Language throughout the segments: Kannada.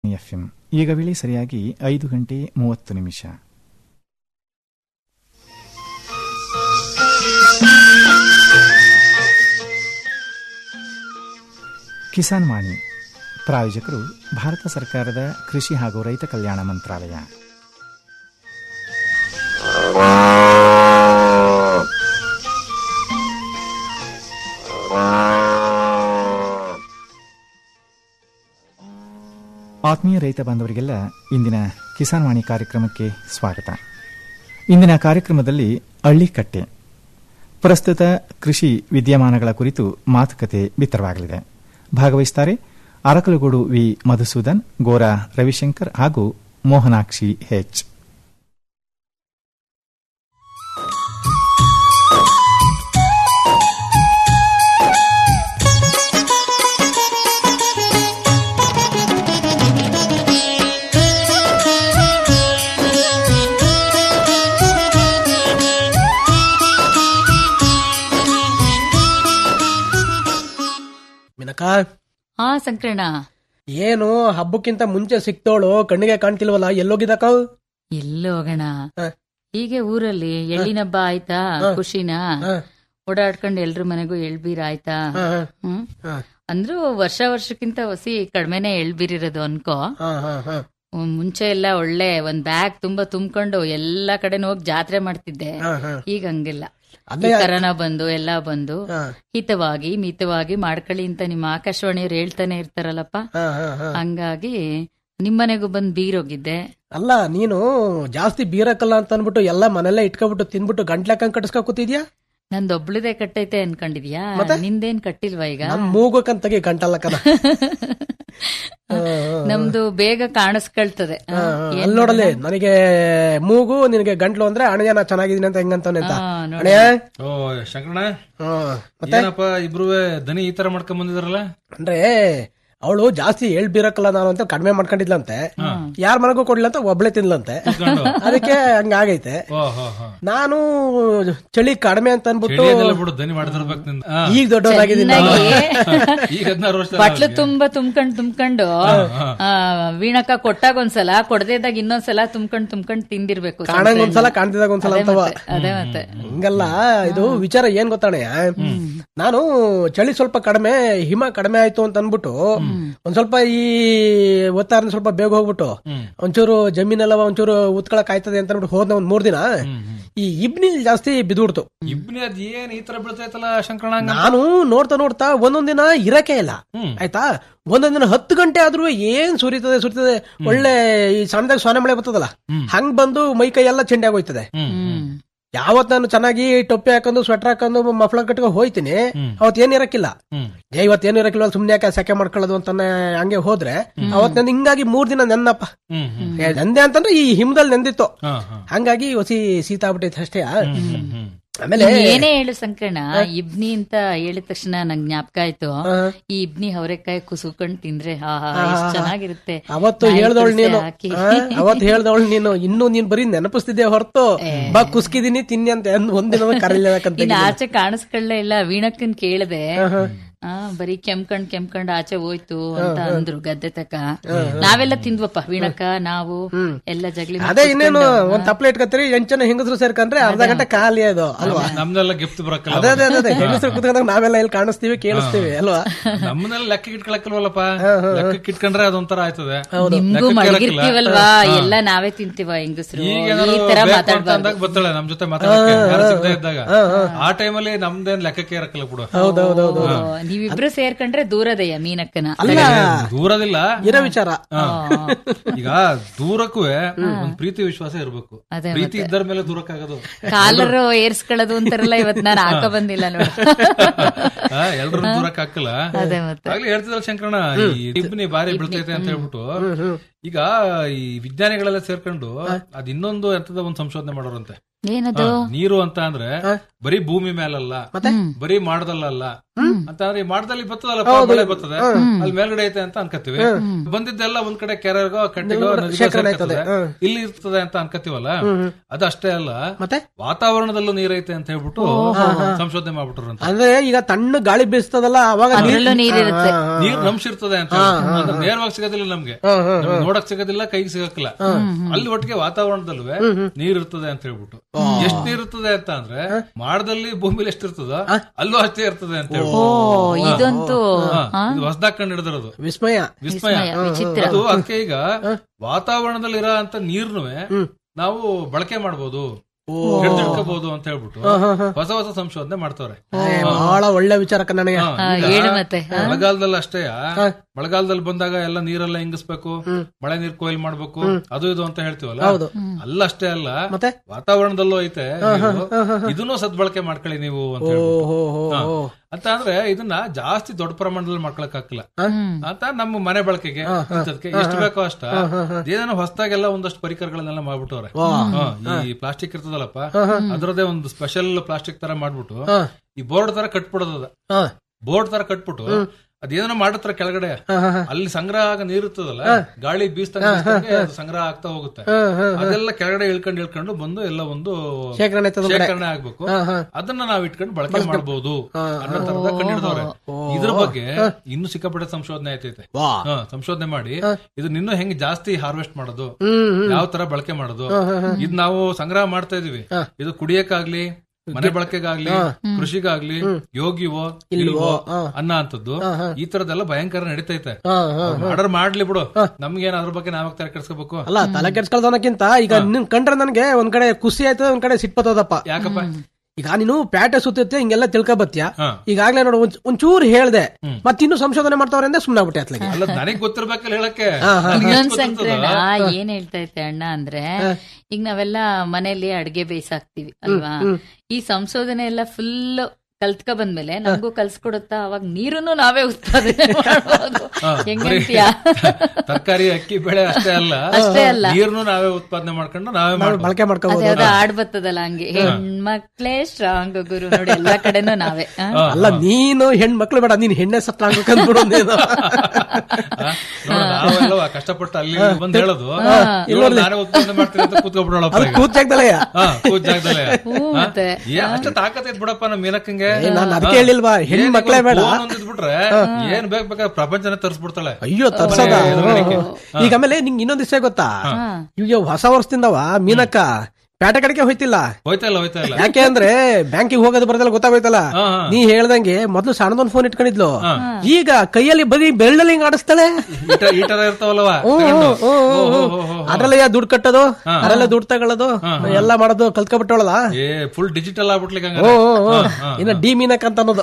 ಎಫ್ಎಂ ಈಗ ವೇಳೆ ಸರಿಯಾಗಿ ಐದು ಗಂಟೆ ಮೂವತ್ತು ನಿಮಿಷ ಕಿಸಾನ್ ವಾಣಿ ಪ್ರಾಯೋಜಕರು ಭಾರತ ಸರ್ಕಾರದ ಕೃಷಿ ಹಾಗೂ ರೈತ ಕಲ್ಯಾಣ ಮಂತ್ರಾಲಯ ಆತ್ಮೀಯ ರೈತ ಬಾಂಧವರಿಗೆಲ್ಲ ಇಂದಿನ ಕಿಸಾನ್ ವಾಣಿ ಕಾರ್ಯಕ್ರಮಕ್ಕೆ ಸ್ವಾಗತ ಇಂದಿನ ಕಾರ್ಯಕ್ರಮದಲ್ಲಿ ಹಳ್ಳಿಕಟ್ಟೆ ಪ್ರಸ್ತುತ ಕೃಷಿ ವಿದ್ಯಮಾನಗಳ ಕುರಿತು ಮಾತುಕತೆ ಬಿತ್ತರವಾಗಲಿದೆ ಭಾಗವಹಿಸುತ್ತಾರೆ ಅರಕಲಗೂಡು ವಿ ಮಧುಸೂದನ್ ಗೋರಾ ರವಿಶಂಕರ್ ಹಾಗೂ ಮೋಹನಾಕ್ಷಿ ಹೆಚ್ ಮಿನಕ ಹಾ ಸಂಕರಣ ಏನು ಹಬ್ಬಕ್ಕಿಂತ ಮುಂಚೆ ಸಿಕ್ತೋಳು ಕಣ್ಣಿಗೆ ಕಾಣ್ತಿಲ್ವಲ್ಲ ಎಲ್ಲೋಗಿದಕ ಎಲ್ಲಿ ಹೋಗೋಣ ಹ. ಹೀಗೆ ಊರಲ್ಲಿ ಎಳ್ಳಿನ ಹಬ್ಬ ಆಯ್ತಾ ಖುಷಿನ ಓಡಾಡ್ಕೊಂಡು ಎಲ್ರ ಮನೆಗೂ ಎಳ್ಬೀರ್ ಆಯ್ತಾ ಹ್ಮ್ ಅಂದ್ರೂ ವರ್ಷ ವರ್ಷಕ್ಕಿಂತ ಹೊಸಿ ಕಡಿಮೆನೆ ಎಳ್ಬೀರಿರೋದು ಅನ್ಕೋ ಹ್ಮ್, ಮುಂಚೆ ಎಲ್ಲ ಒಳ್ಳೆ ಒಂದ್ ಬ್ಯಾಗ್ ತುಂಬಾ ತುಂಬ್ಕೊಂಡು ಎಲ್ಲಾ ಕಡೆ ಹೋಗಿ ಜಾತ್ರೆ ಮಾಡ್ತಿದ್ದೆ ಈಗ ಹಂಗಿಲ್ಲ ಅದೇ ಈ ಕರೋನಾ ಬಂದು ಎಲ್ಲಾ ಬಂದು ಹಿತವಾಗಿ ಮಿತವಾಗಿ ಮಾಡ್ಕೊಳ್ಳಿ ಅಂತ ನಿಮ್ಮ ಆಕಾಶವಾಣಿಯವ್ರು ಹೇಳ್ತಾನೆ ಇರ್ತಾರಲ್ಲಪ್ಪ ಹಂಗಾಗಿ ನಿಮ್ಮನೆಗೂ ಬಂದ್ ಬೀರೋಗಿದ್ದೆ ಅಲ್ಲ ನೀನು ಜಾಸ್ತಿ ಬೀರಕ್ಕಲ್ಲ ಅಂತ ಅನ್ಬಿಟ್ಟು ಎಲ್ಲ ಮನೆಲ್ಲೇ ಇಟ್ಕೊಬಿಟ್ಟು ತಿನ್ಬಿಟ್ಟು ಗಂಟ್ಲಕ್ಕಂಗ್ ಕಟ್ಸ್ಕೊ ಕೂತಿದ್ಯಾ ನಂದೊಬ್ಳದೇ ಕಟ್ಟೈತೆ ಅನ್ಕೊಂಡಿದ್ಯಾ ಮತ್ತೆ? ನಿಂದೇನ್ ಕಟ್ಟಿಲ್ವಾ ಈಗ ನಮ್ ಮೂಗಕ್ಕಂತ ತೆಗಿ ಗಂಟಲ್ಲಕ್ಕನ ನಮ್ದು ಬೇಗ ಕಾಣಿಸ್ಕೊಳ್ತದೆ ಹ, ಏನ್ ಅಲ್ಲಿ ನೋಡಲಿ ನನಗೆ ಮೂಗು ನಿನಗೆ ಗಂಟ್ಲು ಅಂದ್ರೆ ಅಣಯ್ಯ ನಾ ಚೆನ್ನಾಗಿದ್ದೀನಿ ಅಂತ ಹೆಂಗಂತಾನೆ ಅಂತ ಹಾ, ನೋಡು. ಅಣಯ್ಯ ಓ ಶಂಕರಣ್ಣ ಹ್ಮ್. ಏನಪ್ಪ ಇಬ್ರು ದನಿ ಈ ತರ ಮಾಡ್ಕೊಂಡ್ ಬಂದಿದಾರಲ್ಲ ಅಂದ್ರೆ ಅವಳು ಜಾಸ್ತಿ ಹೇಳ್ ಬೀರಕ್ಕಲ್ಲ ನಾನು ಅಂತ ಕಡಿಮೆ ಮಾಡ್ಕೊಂಡಿದ್ಲಂತೆ ಯಾರ ಮನೆಗೂ ಕೊಡ್ಲಿಲ್ಲ ಅಂತ ಒಬ್ಳೆ ತಿನ್ಲಂತೆ ಅದಕ್ಕೆ ಹಂಗಾಗೈತೆ ಓ ಹೋ ಹೋ ನಾನು ಚಳಿ ಕಡಿಮೆ ಅಂತ ಅನ್ಬಿಟ್ಟು ಚಳಿಯನ್ನೆಲ್ಲ ಬಿಡು ದನಿ ಮಾಡಿದಿರ್ಬೇಕು ನಿಂದ ಆ, ಈಗ ದೊಡ್ಡವನಾಗಿದ್ದೀನಿ ನಾನು ಈಗ ಹದಿನಾರು ವರ್ಷ ಬಟ್ಲು ತುಂಬಾ ತುಂಬ್ಕೊಂಡ್ ತುಂಬ್ಕೊಂಡು ಆ, ವೀಣಕ್ಕ ಕೊಟ್ಟಾಗ ಒಂದ್ಸಲ ಕೊಡದೇದಾಗ ಇನ್ನೊಂದ್ಸಲ ತುಂಬ್ಕೊಂಡ್ ತುಂಬ್ಕೊಂಡ್ ತಿಂದಿರ್ಬೇಕು ಕಾಣಂಗ್ ಒಂದ್ಸಲ ಕಾಣ್ತಿದಾಗ ಒಂದ್ಸಲ ಅದೇ ಅಂತವ ಮತ್ತೆ, ಅದೇ ಮತ್ತೆ ಹಿಂಗಲ್ಲ ಇದು ವಿಚಾರ ಏನ್ ಗೊತ್ತಾಣೆ ನಾನು ಚಳಿ ಸ್ವಲ್ಪ ಕಡಿಮೆ ಹಿಮ ಕಡಿಮೆ ಆಯ್ತು ಅಂತ ಅನ್ಬಿಟ್ಟು ಒಂದ್ ಸ್ವಲ್ಪ ಈ ಒತ್ತಾರ ಸ್ವಲ್ಪ ಬೇಗ ಹೋಗ್ಬಿಟ್ಟು ಒಂಚೂರು ಜಮೀನೆಲ್ಲ ಒಂಚೂರು ಉತ್ಕೊಳಕ್ ಆಯ್ತದೆ ಅಂತ ಅನ್ಬಿಟ್ಟು ಹೋದ ಒಂದ್ ಮೂರ್ ದಿನ ಈ ಇಬ್ನಿಲ್ ಜಾಸ್ತಿ ಬಿದ್ಬಿಡ್ತು ಇಬ್ನಿ ಅದ್ ಏನ್ ಈ ತರ ಬೀಳ್ತೈತಲ್ಲ ಶಂಕರಣ್ಣ ಹಂಗ? ನಾನು ನೋಡ್ತಾ ನೋಡ್ತಾ ಒಂದೊಂದ್ ದಿನ ಇರಕ್ಕೆ ಇಲ್ಲ ಆಯ್ತಾ ಒಂದೊಂದ್ ದಿನ ಹತ್ತು ಗಂಟೆ ಆದ್ರೂ ಏನ್ ಸುರಿತದೆ ಸುರಿತದೆ ಒಳ್ಳೆ ಈ ಸಣ್ಣದಾಗ ಸೊನೆ ಮಳೆ ಬರ್ತದಲ್ಲ ಹಂಗ್ ಬಂದು ಮೈ ಕೈ ಎಲ್ಲ ಚೆಂಡೆ ಆಗೋಯ್ತದೆ ಹ್ಮ್ ಹ್ಮ್ ಯಾವತ್ ನಾನು ಚೆನ್ನಾಗಿ ಟೊಪ್ಪಿ ಹಾಕೊಂಡು ಸ್ವೆಟರ್ ಹಾಕೊಂಡು ಮಫ್ಲರ್ ಕಟ್ಕೊಂಡು ಹೋಯ್ತೀನಿ ಅವತ್ ಏನ್ ಇರಕ್ಕಿಲ್ಲ ಹ್ಮ್ ಏ, ಇವತ್ ಏನು ಇರಕ್ಕಿಲ್ಲ ಸುಮ್ನೆ ಯಾಕೆ ಸೆಕೆ ಮಾಡ್ಕೊಳ್ಳೋದು ಅಂತಾನೆ ಹಂಗೆ ಹೋದ್ರೆ ಅವತ್ ನಾನು ಹಿಂಗಾಗಿ ಮೂರ್ ದಿನ ನೆನ್ನಪ್ಪ ಹ್ಮ್ ಹ್ಮ್ ಏ, ನೆಂದೆ ಅಂತಂದ್ರೆ ಈ ಹಿಮದಲ್ಲಿ ನೆಂದಿತ್ತು ಹಾ ಹಾ ಹಂಗಾಗಿ ಹೊಸಿ ಶೀತ ಆಗ್ಬಿಟ್ಟೈತೆ ಅಷ್ಟೇ ಹ್ಮ್ ಹ್ಮ್ ಆಮೇಲೆ ನೀನ್ ಏನೇ ಹೇಳು ಸಂಕರಣ ಇಬ್ನಿ ಅಂತ ಹೇಳಿದ ತಕ್ಷಣ ನಂಗ್ ಜ್ಞಾಪಕ ಆಯ್ತು ಈ ಇಬ್ನಿ ಅವರೆಕಾಯಿ ಕುಸುಕೊಂಡ್ ತಿಂದ್ರೆ ಹಾ ಹಾ ಎಷ್ಟ್ ಚೆನ್ನಾಗಿರುತ್ತೆ ಅವತ್ತು ನಾಯಿ ಹೇಳ್ದವಳು ತುಳ್ಸಿ ನೀನು ಹಾಕಿ. ಆ, ಅವತ್ತು ಹೇಳ್ದವಳು ನೀನು ಇನ್ನು ನೀನ್ ಬರೀ ನೆನಪಿಸ್ತಿದ್ದೆ ಹೊರತು ಬಾ ಕುಸ್ಕಿದೀನಿ ತಿನ್ನಿ ಅಂತ ಎಂದ್ ಒಂದಿನ ಕರೀಲೇಬೇಕಂತ ಇನ್ ಆಚೆ ಕಾಣಿಸ್ಕೊಳ್ಳೇ ಇಲ್ಲ ವೀಣಕ್ಕನ್ ಕೇಳ್ದೆ ಆ ಬರೀ ಕೆಮ್ಕಂಡ್ ಕೆಮ್ಕಂಡ್ ಆಚೆ ಹೋಯ್ತು ಅಂತ ಅಂದ್ರು ಗದ್ದೆ ತಕ ನಾವೆಲ್ಲ ತಿಂದ್ವಪ್ಪ ವೀಣಕ್ಕ ನಾವು ಎಲ್ಲ ಜಗ್ಲಿ ಅದೇ ಇನ್ನೇನು ಒಂದ್ ತಪ್ಲೆ ಇಟ್ಕೊತೀರಿ ಎಂಟ್ ಜನ ಹೆಂಗಸರು ಸೇರ್ಕೊಂಡ್ರೆ ಅರ್ಧ ಗಂಟೆ ಖಾಲಿ ಅದು ಅಲ್ವಾ ನಮ್ದೆಲ್ಲ ಗಿಫ್ಟ್ ಬರಕ್ಕಲ್ಲ ಅದೇ ಅದೇ ಅದೇ ಹೆಂಗಸರು ಕುತ್ಕೊಂಡಾಗ ನಾವೆಲ್ಲ ಇಲ್ಲಿ ಕಾಣಿಸ್ತೀವಿ ಕೇಳಿಸ್ತೀವಿ ಅಲ್ವಾ ನಮ್ಮನ್ನೆಲ್ಲ ಲೆಕ್ಕ ಇಟ್ಕೊಳಕ್ಕಲ್ವಲ್ಲಪ್ಪ ಲೆಕ್ಕಕ್ಕೆ ಇಟ್ಕೊಂಡ್ರೆ ಅದೊಂತರ ಆಯ್ತದೆ ನಿಮ್ಗೂ ಮಡಗಿರ್ತೀವಲ್ವಾ ಎಲ್ಲ ನಾವೇ ತಿಂತೀವ ಹೆಂಗಸ್ರು ಈಗ ಈ ಏನಾದ್ರು ತರ ಬೇಕು ಅಂತ ಮಾತಾಡ್ಬಾರ್ದು ಅಂದಾಗ ಬರ್ತಾಳೆ ನಮ್ ಜೊತೆ ಮಾತಾಡಕ್ಕೆ ಯಾರು ಸಿಗದೆ ಇದ್ದಾಗ ಆ ಟೈಮಲ್ಲಿ ನಮ್ದೇನ್ ಲೆಕ್ಕಕ್ಕೆ ಇರಕ್ಕಲ್ಲ ಬಿಡು ಹೌದೌದೌದು ಓ, ನೀವಿಬ್ರು ಸೇರ್ಕೊಂಡ್ರೆ ದೂರದಯ್ಯ ಮೀನಕ್ಕನ ಅಲ್ಲ ದೂರದಿಲ್ಲ ಇರೋ ವಿಚಾರ ಹಾ. ಈಗ ದೂರಕ್ಕೂ ಒಂದ್ ಪ್ರೀತಿ ವಿಶ್ವಾಸ ಇರ್ಬೇಕು ಅದೇ ಪ್ರೀತಿ ಇದ್ದರ ಮೇಲೆ ದೂರಕ್ಕಾಗೋದು ಕಾಲರು ಏರ್ಸ್ಕೊಳ್ಳೋದು ಅಂತಾರಲ್ಲ ಇವತ್ ನಾನು ಹಾಕ ಬಂದಿಲ್ಲ ನೋಡು ಎಲ್ರು ದೂರಕ್ಕೆ ಹಾಕಲ್ಲ ಅದೇ ಮತ್ತೆ ಆಗ್ಲೇ ಹೇಳ್ತಿದ್ರಲ್ಲ ಶಂಕರಣ್ಣ ಈ ಇಬ್ನಿ ಬಾರಿ ಬೀಳ್ತೈತೆ ಅಂತ ಹೇಳ್ಬಿಟ್ಟು ಈಗ ಈ ವಿಜ್ಞಾನಿಗಳೆಲ್ಲ ಸೇರ್ಕೊಂಡು ಅದ್ ಇನ್ನೊಂದು ಎಂತದ ಒಂದ್ ಸಂಶೋಧನೆ ಮಾಡೋರಂತೆ ಏನದು ಹಾ, ನೀರು ಅಂತ ಅಂದ್ರೆ ಬರೀ ಭೂಮಿ ಮೇಲಲ್ಲ ಬರೀ ಮಾಡದಲ್ಲ ಅಂತ ಅಂದ್ರೆ ಈ ಮಾಡದಲ್ಲಿ ಬರ್ತದಲ್ಲ ಮಳೆ ಬರ್ತದೆ ಅಲ್ಲಿ ಮೇಲ್ಗಡೆ ಐತೆ ಅಂತ ಅನ್ಕೋತೀವಿ ಬಂದಿದ್ದೆಲ್ಲ ಒಂದ್ ಕಡೆ ಕೆರೆಗೋ ಕಟ್ಟಿಗೋ ನದಿಗೋ ಸೇರ್ಕತ್ತದೆ. ಇಲ್ಲಿ ಇರ್ತದೆ ಅಂತ ಅನ್ಕೋತೀವಲ್ಲ ಅದು ಅಷ್ಟೇ ಅಲ್ಲ ಮತ್ತೆ ವಾತಾವರಣದಲ್ಲೂ ನೀರೈತೆ ಅಂತ ಹೇಳ್ಬಿಟ್ಟು ಸಂಶೋಧನೆ ಮಾಡ್ಬಿಟ್ರು ಅಂತ ಅಂದ್ರೆ ಈಗ ತಣ್ಣ ಗಾಳಿ ಬೀಸ್ತದಲ್ಲ ಅವಾಗ ನೀರ್- ಅದ್ರಲ್ಲೂ ನೀರಿರುತ್ತೆ ನೀರ್ ನಂಬಿಸಿರ್ತದೆ ಅಂತ ಅಂದ್ರೆ ನೇರವಾಗಿ ಸಿಗೋದಿಲ್ಲ ನಮ್ಗೆ ನಮ್ಗೆ ನೋಡಕ್ ಸಿಗೋದಿಲ್ಲ ಕೈಗೆ ಸಿಗಕ್ಕಿಲ್ಲ ಅಲ್ಲಿ ಒಟ್ಟಿಗೆ ವಾತಾವರಣದಲ್ಲೂ ನೀರ್ ಇರ್ತದೆ ಅಂತ ಹೇಳ್ಬಿಟ್ಟು ಎಷ್ಟ್ ನೀರ್ ಇರ್ತದೆ ಅಂತ ಅಂದ್ರೆ ಮಾಡದಲ್ಲಿ ಭೂಮಿಲಿ ಎಷ್ಟಿರ್ತದ ಅಲ್ಲೂ ಅಷ್ಟೇ ಇರ್ತದೆ ಅಂತ ಓ ಹೇಳ್ಬಿಟ್ಟು ಇದಂತೂ ಹಾ, ಇದು ಹೊಸದಾಗ್ ಕಂಡು ಹಿಡಿದಿರೋದು ವಿಸ್ಮಯ ವಿಸ್ಮಯ ವಿಚಿತ್ರ ಅದು ಅದಕ್ಕೆ ಈಗ ವಾತಾವರಣದಲ್ಲಿ ಇರೋ ಅಂತ ನೀರ್ನು ನಾವು ಬಳಕೆ ಮಾಡಬಹುದು ಹಿಡಿದಿಟ್ಕೋಬಹುದು ಅಂತ ಹೇಳ್ಬಿಟ್ಟು ಹೊಸ ಹೊಸ ಸಂಶೋಧನೆ ಮಾಡ್ತವ್ರೆ ಏ, ಬಹಳ ಒಳ್ಳೆ ವಿಚಾರ ಕನ್ನಡಿಗ ಹಾ, ಹಾ, ಈಗ ಹೇಳು ಮತ್ತೆ ಹಾ? ಮಳೆಗಾಲದಲ್ಲಿ ಅಷ್ಟೇ ಮಳೆಗಾಲದಲ್ಲಿ ಬಂದಾಗ ಎಲ್ಲ ನೀರೆಲ್ಲ ಹಿಂಗಿಸ್ಬೇಕು ಮಳೆ ನೀರ್ ಕೊಯ್ಲ್ ಮಾಡ್ಬೇಕು ಅದು ಇದು ಅಂತ ಹೇಳ್ತೀವಲ್ಲ ಅಲ್ಲ ಅಷ್ಟೇ ಅಲ್ಲ ಮತ್ತೆ? ವಾತಾವರಣದಲ್ಲೂ ಐತೆ ನೀರು. ಇದನ್ನು ಸದ್ಬಳಕೆ ಮಾಡ್ಕೊಳ್ಳಿ ನೀವು ಅಂತ ಹೇಳ್ಬಿಟ್ಟು. ಓಹೋ ಹೋ ಹಾ. ಹೋ ಅಂತ ಅಂದ್ರೆ ಇದನ್ನ ಜಾಸ್ತಿ ದೊಡ್ಡ ಪ್ರಮಾಣದಲ್ಲಿ ಮಾಡ್ಕೊಳಕ್ ಹಾಕಿಲ್ಲ ಅಂತ ನಮ್ಮ ಮನೆ ಬಳಕೆಗೆ ಇಂಥದ್ಕೆ ಎಷ್ಟು ಬೇಕೋ ಅಷ್ಟ ಏನೇನೋ ಹೊಸದಾಗೆಲ್ಲ ಒಂದಷ್ಟು ಪರಿಕರಗಳನ್ನೆಲ್ಲ ಮಾಡ್ಬಿಟ್ಟವ್ರೆ ಹಾ, ಈ ಪ್ಲಾಸ್ಟಿಕ್ ಇರ್ತದಲ್ಲಪ್ಪ ಅದರದೇ ಒಂದು ಸ್ಪೆಷಲ್ ಪ್ಲಾಸ್ಟಿಕ್ ತರ ಮಾಡ್ಬಿಟ್ಟು ಈ ಬೋರ್ಡ್ ತರ ಕಟ್ಬಿಡೋದ ಹಾ. ಬೋರ್ಡ್ ತರ ಕಟ್ಬಿಟ್ಟು ಅದೇನೋ ಮಾಡತ್ರ ಕೆಳಗಡೆ ಅಲ್ಲಿ ಸಂಗ್ರಹ ಆಗ ನೀರು ಇರ್ತದಲ್ಲ ಗಾಳಿ ಬೀಸ್ದಂಗೆ ಬೀಸ್ದಂಗೆ ಅದು ಸಂಗ್ರಹ ಆಗ್ತಾ ಹೋಗುತ್ತೆ ಅದೆಲ್ಲ ಕೆಳಗಡೆ ಇಳ್ಕೊಂಡು ಇಳ್ಕೊಂಡು ಬಂದು ಎಲ್ಲ ಒಂದು ಶೇಖರಣೆ ಆಯ್ತದ ಶೇಖರಣೆ ಆಗ್ಬೇಕು ಅದನ್ನ ನಾವ್ ಇಟ್ಕೊಂಡು ಬಳಕೆ ಮಾಡಬಹುದು ಅನ್ನೋ ತರದ ಕಂಡಿಡ್ದವ್ರೆ ಇದ್ರ ಬಗ್ಗೆ ಇನ್ನು ಸಿಕ್ಕಾಪಟ್ಟೆ ಸಂಶೋಧನೆ ಆಯ್ತೈತೆ ವಾ ಹಾ, ಸಂಶೋಧನೆ ಮಾಡಿ ಇದನ್ನ ಇನ್ನೂ ಹೆಂಗ್ ಜಾಸ್ತಿ ಹಾರ್ವೆಸ್ಟ್ ಮಾಡೋದು ಹ್ಮ್ ಯಾವ ತರ ಬಳಕೆ ಮಾಡೋದು ಇದ್ ನಾವು ಸಂಗ್ರಹ ಮಾಡ್ತಾ ಇದೀವಿ ಇದು ಕುಡಿಯಕ್ಕಾಗ್ಲಿ ಮನೆ ಬಳಕೆಗಾಗ್ಲಿ ಕೃಷಿಗಾಗ್ಲಿ ಯೋಗಿವೋ ಇಲ್ವೋ ಅನ್ನೋ ಅಂತದ್ದು ಈ ತರದೆಲ್ಲ ಭಯಂಕರ ನಡೀತೈತೆ ಹಾ ಹಾ ಆರ್ಡರ್ ಮಾಡ್ಲಿ ಬಿಡು ನಮ್ಗೇನ್ ಅದ್ರ ಬಗ್ಗೆ ನಾವಾಗ ತರ ಕೆಡ್ಸ್ಕೋಬೇಕು ಅಲ್ಲ ತಲೆ ಕೆಡ್ಸ್ಕೊಳ್ದೋನಕ್ಕಿಂತ ಈಗ ನಿನ್ ಕಂಡ್ರೆ ನನ್ಗೆ ಒಂದ್ ಕಡೆ ಖುಷಿ ಆಯ್ತದ ಒಂದ್ ಕಡೆ ಸಿಟ್ಪತ್ತದಪ್ಪ ಯಾಕಪ್ಪ ಈಗ ನೀನು ಪ್ಯಾಟೆ ಸುತ್ತೈತೆ ಹಿಂಗೆಲ್ಲ ತಿಳ್ಕೊಬತ್ತೀಯ ಹಾ. ಈಗಾಗ್ಲೇ ನೋಡು ಒಂಚ್- ಒಂಚೂರು ಹೇಳ್ದೆ ಮತ್ತಿನ್ನು ಸಂಶೋಧನೆ ಮಾಡ್ತಾವ್ರೆ ಅಂದ್ರೆ ಸುಮ್ನೆ ಆಗ್ಬಿಟ್ಟೆ ಅತ್ಲಾಗೆ ಅಲ್ಲ ನನಗ್ ಗೊತ್ತಿರ್ಬೇಕಲ್ಲ ಹೇಳಕ್ಕೆ ನನ್ಗೆ ಎಷ್ಟ್ ಇನ್ನೊಂದ್ ಗೊತ್ತಿರ್ತದ? ಸಂಕ್ರಣ ಏನ್ ಹೇಳ್ತಾ ಇತ್ತೆ ಅಣ್ಣ ಅಂದ್ರೆ ಈಗ ನಾವೆಲ್ಲ ಮನೇಲಿ ಅಡ್ಗೆ ಬೇಯಿಸಾಕ್ತಿವಿ ಅಲ್ವಾ ಈ ಸಂಶೋಧನೆ ಎಲ್ಲ ಫುಲ್ ಕಲ್ತ್ಕ ಬಂದ್ಮೇಲೆ ನಮಗೂ ಕಲ್ಸ್ಕೊಡುತ್ತಾ ಅವಾಗ ನೀರನ್ನು ನಾವೇ ಉತ್ಪಾದನೆ ಮಾಡ್ಬೋದು ಹಾ, ಹೆಂಗಂತೀಯ ತರಕಾರಿ ಅಕ್ಕಿ ಬೆಳೆ ಅಷ್ಟೇ ಅಲ್ಲ ಅಷ್ಟೇ ಅಲ್ಲ. ನೀರ್ನು ನಾವೇ ಉತ್ಪಾದನೆ ಮಾಡ್ಕೊಂಡು ನಾವೇ ಮಾಡ್ಬೋದು ಬಳಕೆ ಮಾಡ್ಕೋಬಹುದು ಅದ್ಯಾವ್ದೋ ಆಡ್ ಬರ್ತದಲ್ಲ ಹಂಗೆ ಹೆಣ್ಮಕ್ಳೇ ಸ್ಟ್ರಾಂಗ್ ಗುರು ನೋಡಿ ಎಲ್ಲಾ ಕಡೆನೂ ನಾವೇ ಆ? ಅಲ್ಲ ನೀನು ಹೆಣ್ಮಕ್ಳು ಬೇಡ ನೀನ್ ಹೆಣ್ಣೆ ಸತ್ರ ಆಗ್ಬೇಕಂದ್ಬಿಡು ನೀನು ಆ, ನೋಡು, ನಾವೆಲ್ಲ ಕಷ್ಟಪಟ್ಟು ಅಲ್ಲಿ ಇಲ್ಲಿ ಬಂದ್ ಹೇಳೋದು ಇವ್ರು ನಾನೇ ಉತ್ಪಾದನೆ ಮಾಡ್ತೀನಿ ಅಂತ ಕೂತ್ಕೊಬಿಡೋಳಪ್ಪ ಅದು ಈಗ ಕೂತ್ಯಾಗ್ದಲೆ ಹಾ, ಕೂತ್ ಜಾಗದಲ್ಲೇ ಹ್ಞೂ ಮತ್ತೆ ಏ ಅಷ್ಟ ತಾಕತ್ತೈತ್ ಬಿಡಪ್ಪ ನಮ್ಮ ಮೀನಕ್ಕಂಗೆ ನಾನು ಅದಕ್ಕೆ ಹೇಳಿಲ್ವಾ ಹೆಣ್ ಮಕ್ಳೇ ಬೇಡ ಬಿಟ್ರೆ ಏನ್ ಬೇಕ್ ಬೇಕಾದ್ರೆ ಪ್ರಪಂಚನ ತರಿಸ್ಬಿಡ್ತಾಳೆ ಅಯ್ಯೋ ತರ್ಸದ ಎದುರುಗಡೆಗೆ. ಈಗ ಆಮೇಲೆ ನಿಂಗೆ ಇನ್ನೊಂದ್ ವಿಷಯ ಗೊತ್ತಾ ಈಗ ಹೊಸ ವರ್ಷದಿಂದವ ಮೀನಕ್ಕ ಪ್ಯಾಟೆ ಕಡೆಗೆ ಹೋಯ್ತಿಲ್ಲ ಹೋಯ್ತಾ ಇಲ್ಲ ಹೋಯ್ತಾ ಇಲ್ಲ ಯಾಕೆ ಅಂದ್ರೆ ಬ್ಯಾಂಕಿಗೆ ಹೋಗೋದು ಬರೋದಲ್ಲ ಗೊತ್ತಾಗೋಯ್ತಲ್ಲ ಹಾ, ಹಾ. ನೀ ಹೇಳ್ದಂಗೆ ಮೊದ್ಲು ಸಣ್ಣದೊಂದ್ ಫೋನ್ ಇಟ್ಕೊಂಡಿದ್ಲು ಈಗ ಕೈಯಲ್ಲಿ ಬರೀ ಬೆಳ್ಳಲ್ಲಿ ಹಿಂಗ್ ಆಡಿಸ್ತಾಳೆ ಈಟ- ಈ ತರ ಇರ್ತಾವಲ್ವ ಹ್ಮ್, ತಗೊಂಡು. ಹ್ಮ್, ಹ್ಮ್, ಓ, ಹ್ಮ್. ಓ, ಓ, ಓ. ಅದ್ರಲ್ಲೇ ದುಡ್ಡು ಕಟ್ಟೋದು ಅದ್ರಲ್ಲೇ ದುಡ್ಡು ತಗೊಳ್ಳೋದು ಎಲ್ಲ ಮಾಡೋದು ಕಲ್ತ್ಕೊಬಿಟ್ಟವಳಲ್ಲ ಏ ಫುಲ್ ಡಿಜಿಟಲ್ ಆಗ್ಬಿಟ್ಲಿಕ್ಕೆ ಹ್ಮ್, ಹ್ಮ್, ಹ್ಮ್. ಇನ್ನ ಡಿ ಮೀನಕ್ ಅಂತ ಅನ್ನೋದು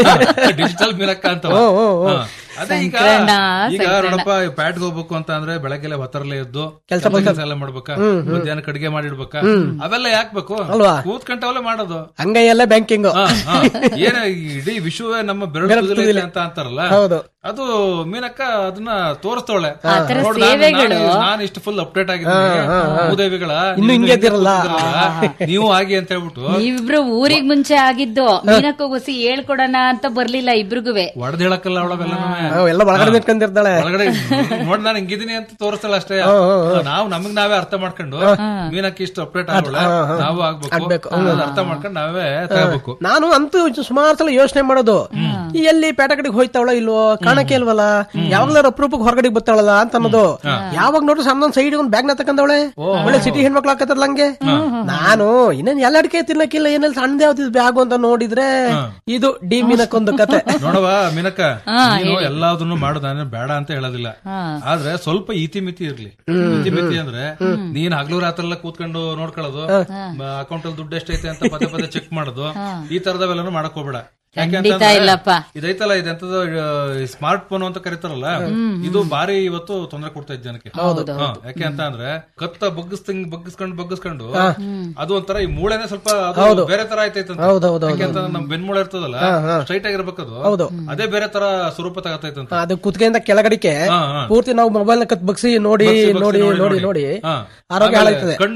ಡಿಜಿಟಲ್ ಮೀನಕ್ಕ ಅಂತ ಹ್ಮ್, ಹ್ಮ್, ಹ್ಮ್. ಅದೇ ಈಗ ಸಂಕ್ರಣ, ಈಗ ಸಂಕ್ರಣ. ನೋಡಪ್ಪ ಪ್ಯಾಟ್ಗೆ ಹೋಗ್ಬೇಕು ಅಂತ ಅಂದ್ರೆ ಬೆಳಗ್ಗೆಲ್ಲ ಹೊತ್ತರಲ್ಲೇ ಎದ್ದು ಕೆಲ್ಸ ಕೆಲಸ ಎಲ್ಲ ಮಾಡ್ಬೇಕಾ ಮಧ್ಯಾಹ್ನ ಕಡಿಗೆ ಮಾಡಿಡ್ಬೇಕಾ ಅವೆಲ್ಲ ಯಾಕ್ಬೇಕಾ ಅಲ್ವಾ? ಕೂತ್ಕಂಟವಲ್ಲೇ ಮಾಡೋದು ಹಂಗೈಯಲ್ಲೇ ಬ್ಯಾಂಕಿಂಗ್ ಹಾ, ಹಾ. ಏನ ಈ ಇಡೀ ವಿಶ್ವವೇ ನಮ್ಮ ಬೆರಳು ತುದಿಲೈತೆ ಅಂತ ಅಂತಾರಲ್ಲ ಹೌದು ಅದು ಮೀನಕ್ಕ ಅದನ್ನ ತೋರಿಸ್ತವಳೆ ಆ ತರ ನೋಡು, ನಾನು- ಸೇವೆಗಳು. ನಾನು- ನಾನು ಇಷ್ಟು ಫುಲ್ ಅಪ್ಡೇಟ್ ಆಗಿದ್ದೀನಿ ಭೂದೇವಿಗಳ ಇನ್ನು ನೀವು ಹಿಂಗೆ ಹಿಂಗೆ ಇದ್ದೀರಲ್ಲ. ಕೂತಿದ್ದೀರಲ್ಲ, ನೀವು ಆಗಿ ಅಂತ ಹೇಳ್ಬಿಟ್ಟು ನೀವಿಬ್ರು ಊರಿಗ್ ಮುಂಚೆ ಆಗಿದ್ದು ಮೀನಕ್ಕ ಗುಸಿ ಹೇಳ್ಕೊಡೋಣ ಅಂತ ಬರ್ಲಿಲ್ಲ ಇಬ್ರಿಗುವೆ ಒಡೆದ್ ಹೇಳಕ್ಕಲ್ಲ ಅವಳವೆಲ್ಲ ನಾವ್ ಎಲ್ಲ ಒಳಗಡೆ ನಿಂತ್ಕೊಂಡಿರ್ತಾಳೆ ಒಳಗಡೆ ನೋಡ್ ನಾನು ಹಿಂಗಿದ್ದೀನಿ ಅಂತ ತೋರಿಸ್ತಾಳೆ ಅಷ್ಟೇ ನಾವು ನಮಗ್ ನಾವೇ ಅರ್ಥ ಮಾಡ್ಕೊಂಡು ಮೀನಕ್ಕೆ ಇಷ್ಟು ಅಪ್ಡೇಟ್ ಆಗೋಳೆ ನಾವು ಆಗ್ಬೇಕು ಅದನ್ನ ಅರ್ಥ ಮಾಡ್ಕೊಂಡು ನಾವೇ ತಗೋಬೇಕು ನಾನು ಅಂತೂ ಸುಮಾರು ಸಲ ಯೋಚನೆ ಮಾಡೋದು ಈ ಎಲ್ಲಿ ಪೇಟ ಕಡೆಗೆ ಹೋಯ್ತಾವಳ ಇಲ್ವೋ ಕಾಣಕ್ಕೆ ಇಲ್ವಲ್ಲ ಯಾವಾಗ್ಲಾರ ಅಪ್ರೂಪಕ್ಕೆ ಹೊರಗಡೆ ಬರ್ತಾವಳಲ್ಲ ಅಂತ ಅನ್ನೋದು ಯಾವಾಗ ನೋಡ್ರಿ ಸಣ್ಣ ಸೈಡ್ ಒಂದ್ ಬ್ಯಾಗ್ ನ ತಕೊಂಡವಳೆ ಒಳ್ಳೆ ಸಿಟಿ ಹೆಣ್ಮಕ್ಳು ಹಾಕತ್ತಲ್ಲ ಹಂಗೆ ನಾನು ಇನ್ನೇನ್ ಎಲ್ಲ ಅಡಿಕೆ ತಿನ್ನಕ್ಕಿಲ್ಲ ಏನೆಲ್ಲ ಸಣ್ಣದ ಯಾವ್ದು ಬ್ಯಾಗ್ ಅಂತ ನೋಡಿದ್ರೆ ಇದು ಡಿ ಮೀನಕ್ಕೊಂದು ಕತೆ ನೋಡವ ಮೀನಕ್ಕ ನೀನು ಎಲ್ಲದನ್ನು ಮಾಡು ನಾನು ಬೇಡ ಅಂತ ಹೇಳೋದಿಲ್ಲ ಆದ್ರೆ ಸ್ವಲ್ಪ ಇತಿ ಮಿತಿ ಇರ್ಲಿ ಇತಿ ಮಿತಿ ಅಂದ್ರೆ ನೀನ್ ಹಗ್ಲು ರಾತ್ರಿ ಎಲ್ಲ ಕೂತ್ಕೊಂಡು ನೋಡ್ಕೊಳ್ಳೋದು ಅಕೌಂಟ್ ಅಲ್ಲಿ ದುಡ್ಡು ಎಷ್ಟೈತೆ ಅಂತ ಪದೇ ಪದೇ ಚೆಕ್ ಮಾಡೋದು ಈ ತರದವೆಲ್ಲನು ಮಾಡಕ್ ಹೋಗ್ಬೇಡ ಯಾಕೆ ಖಂಡಿತ ಅಂತಂದ್ರೆ ಇಲ್ಲಪ್ಪ ಇದೈತಲ್ಲ ಇದೆಂತದ ಸ್ಮಾರ್ಟ್ ಫೋನ್ ಅಂತ ಕರೀತಾರಲ್ಲ ಇದು ಬಾರಿ ಇವತ್ತು ತೊಂದರೆ ಕೊಡ್ತಾ ಇದ್ ಜನಕ್ಕೆ ಹಾ, ಯಾಕೆ ಅಂತ ಅಂದ್ರೆ ಕತ್ತ ಬಗ್ಗಿಸ್ದಂಗ್ ಬಗ್ಗಿಸ್ಕೊಂಡು ಬಗ್ಗಿಸ್ಕೊಂಡು ಅದು ಒಂಥರ ಈ ಮೂಳೆನೆ ಸ್ವಲ್ಪ ಅದು ಬೇರೆ ತರ ಆಯ್ತೈತೆ ಹೌದೌದು ಯಾಕೆ ಅಂತ ನಮ್ ಬೆನ್ಮೂಳೆ ಇರ್ತದಲ್ಲ ಸ್ಟ್ರೈಟ್ ಆಗಿರ್ಬೇಕದು ಹೌದು. ಅದೇ ಬೇರೆ ತರ ಸ್ವರೂಪ ತಗತೈತಂತ ಅದು ಕುತ್ಕೆಯಿಂದ ಕೆಳಗಡಿಕೆ ಹಾ, ಹಾ. ಪೂರ್ತಿ ನಾವು ಮೊಬೈಲ್ ಕತ್ ಬಗ್ಸಿ ನೋಡಿ ಬಗ್ಸಿ ಬಗ್ಸಿ ನೋಡಿ ನೋಡಿ, ನೋಡಿ ನೋಡಿ. ನೋಡಿ ಹಾ. ಆರೋಗ್ಯ ಆಮೇಲೆ ಹಾಳಾಗ್ತದೆ ಕಣ್ಣು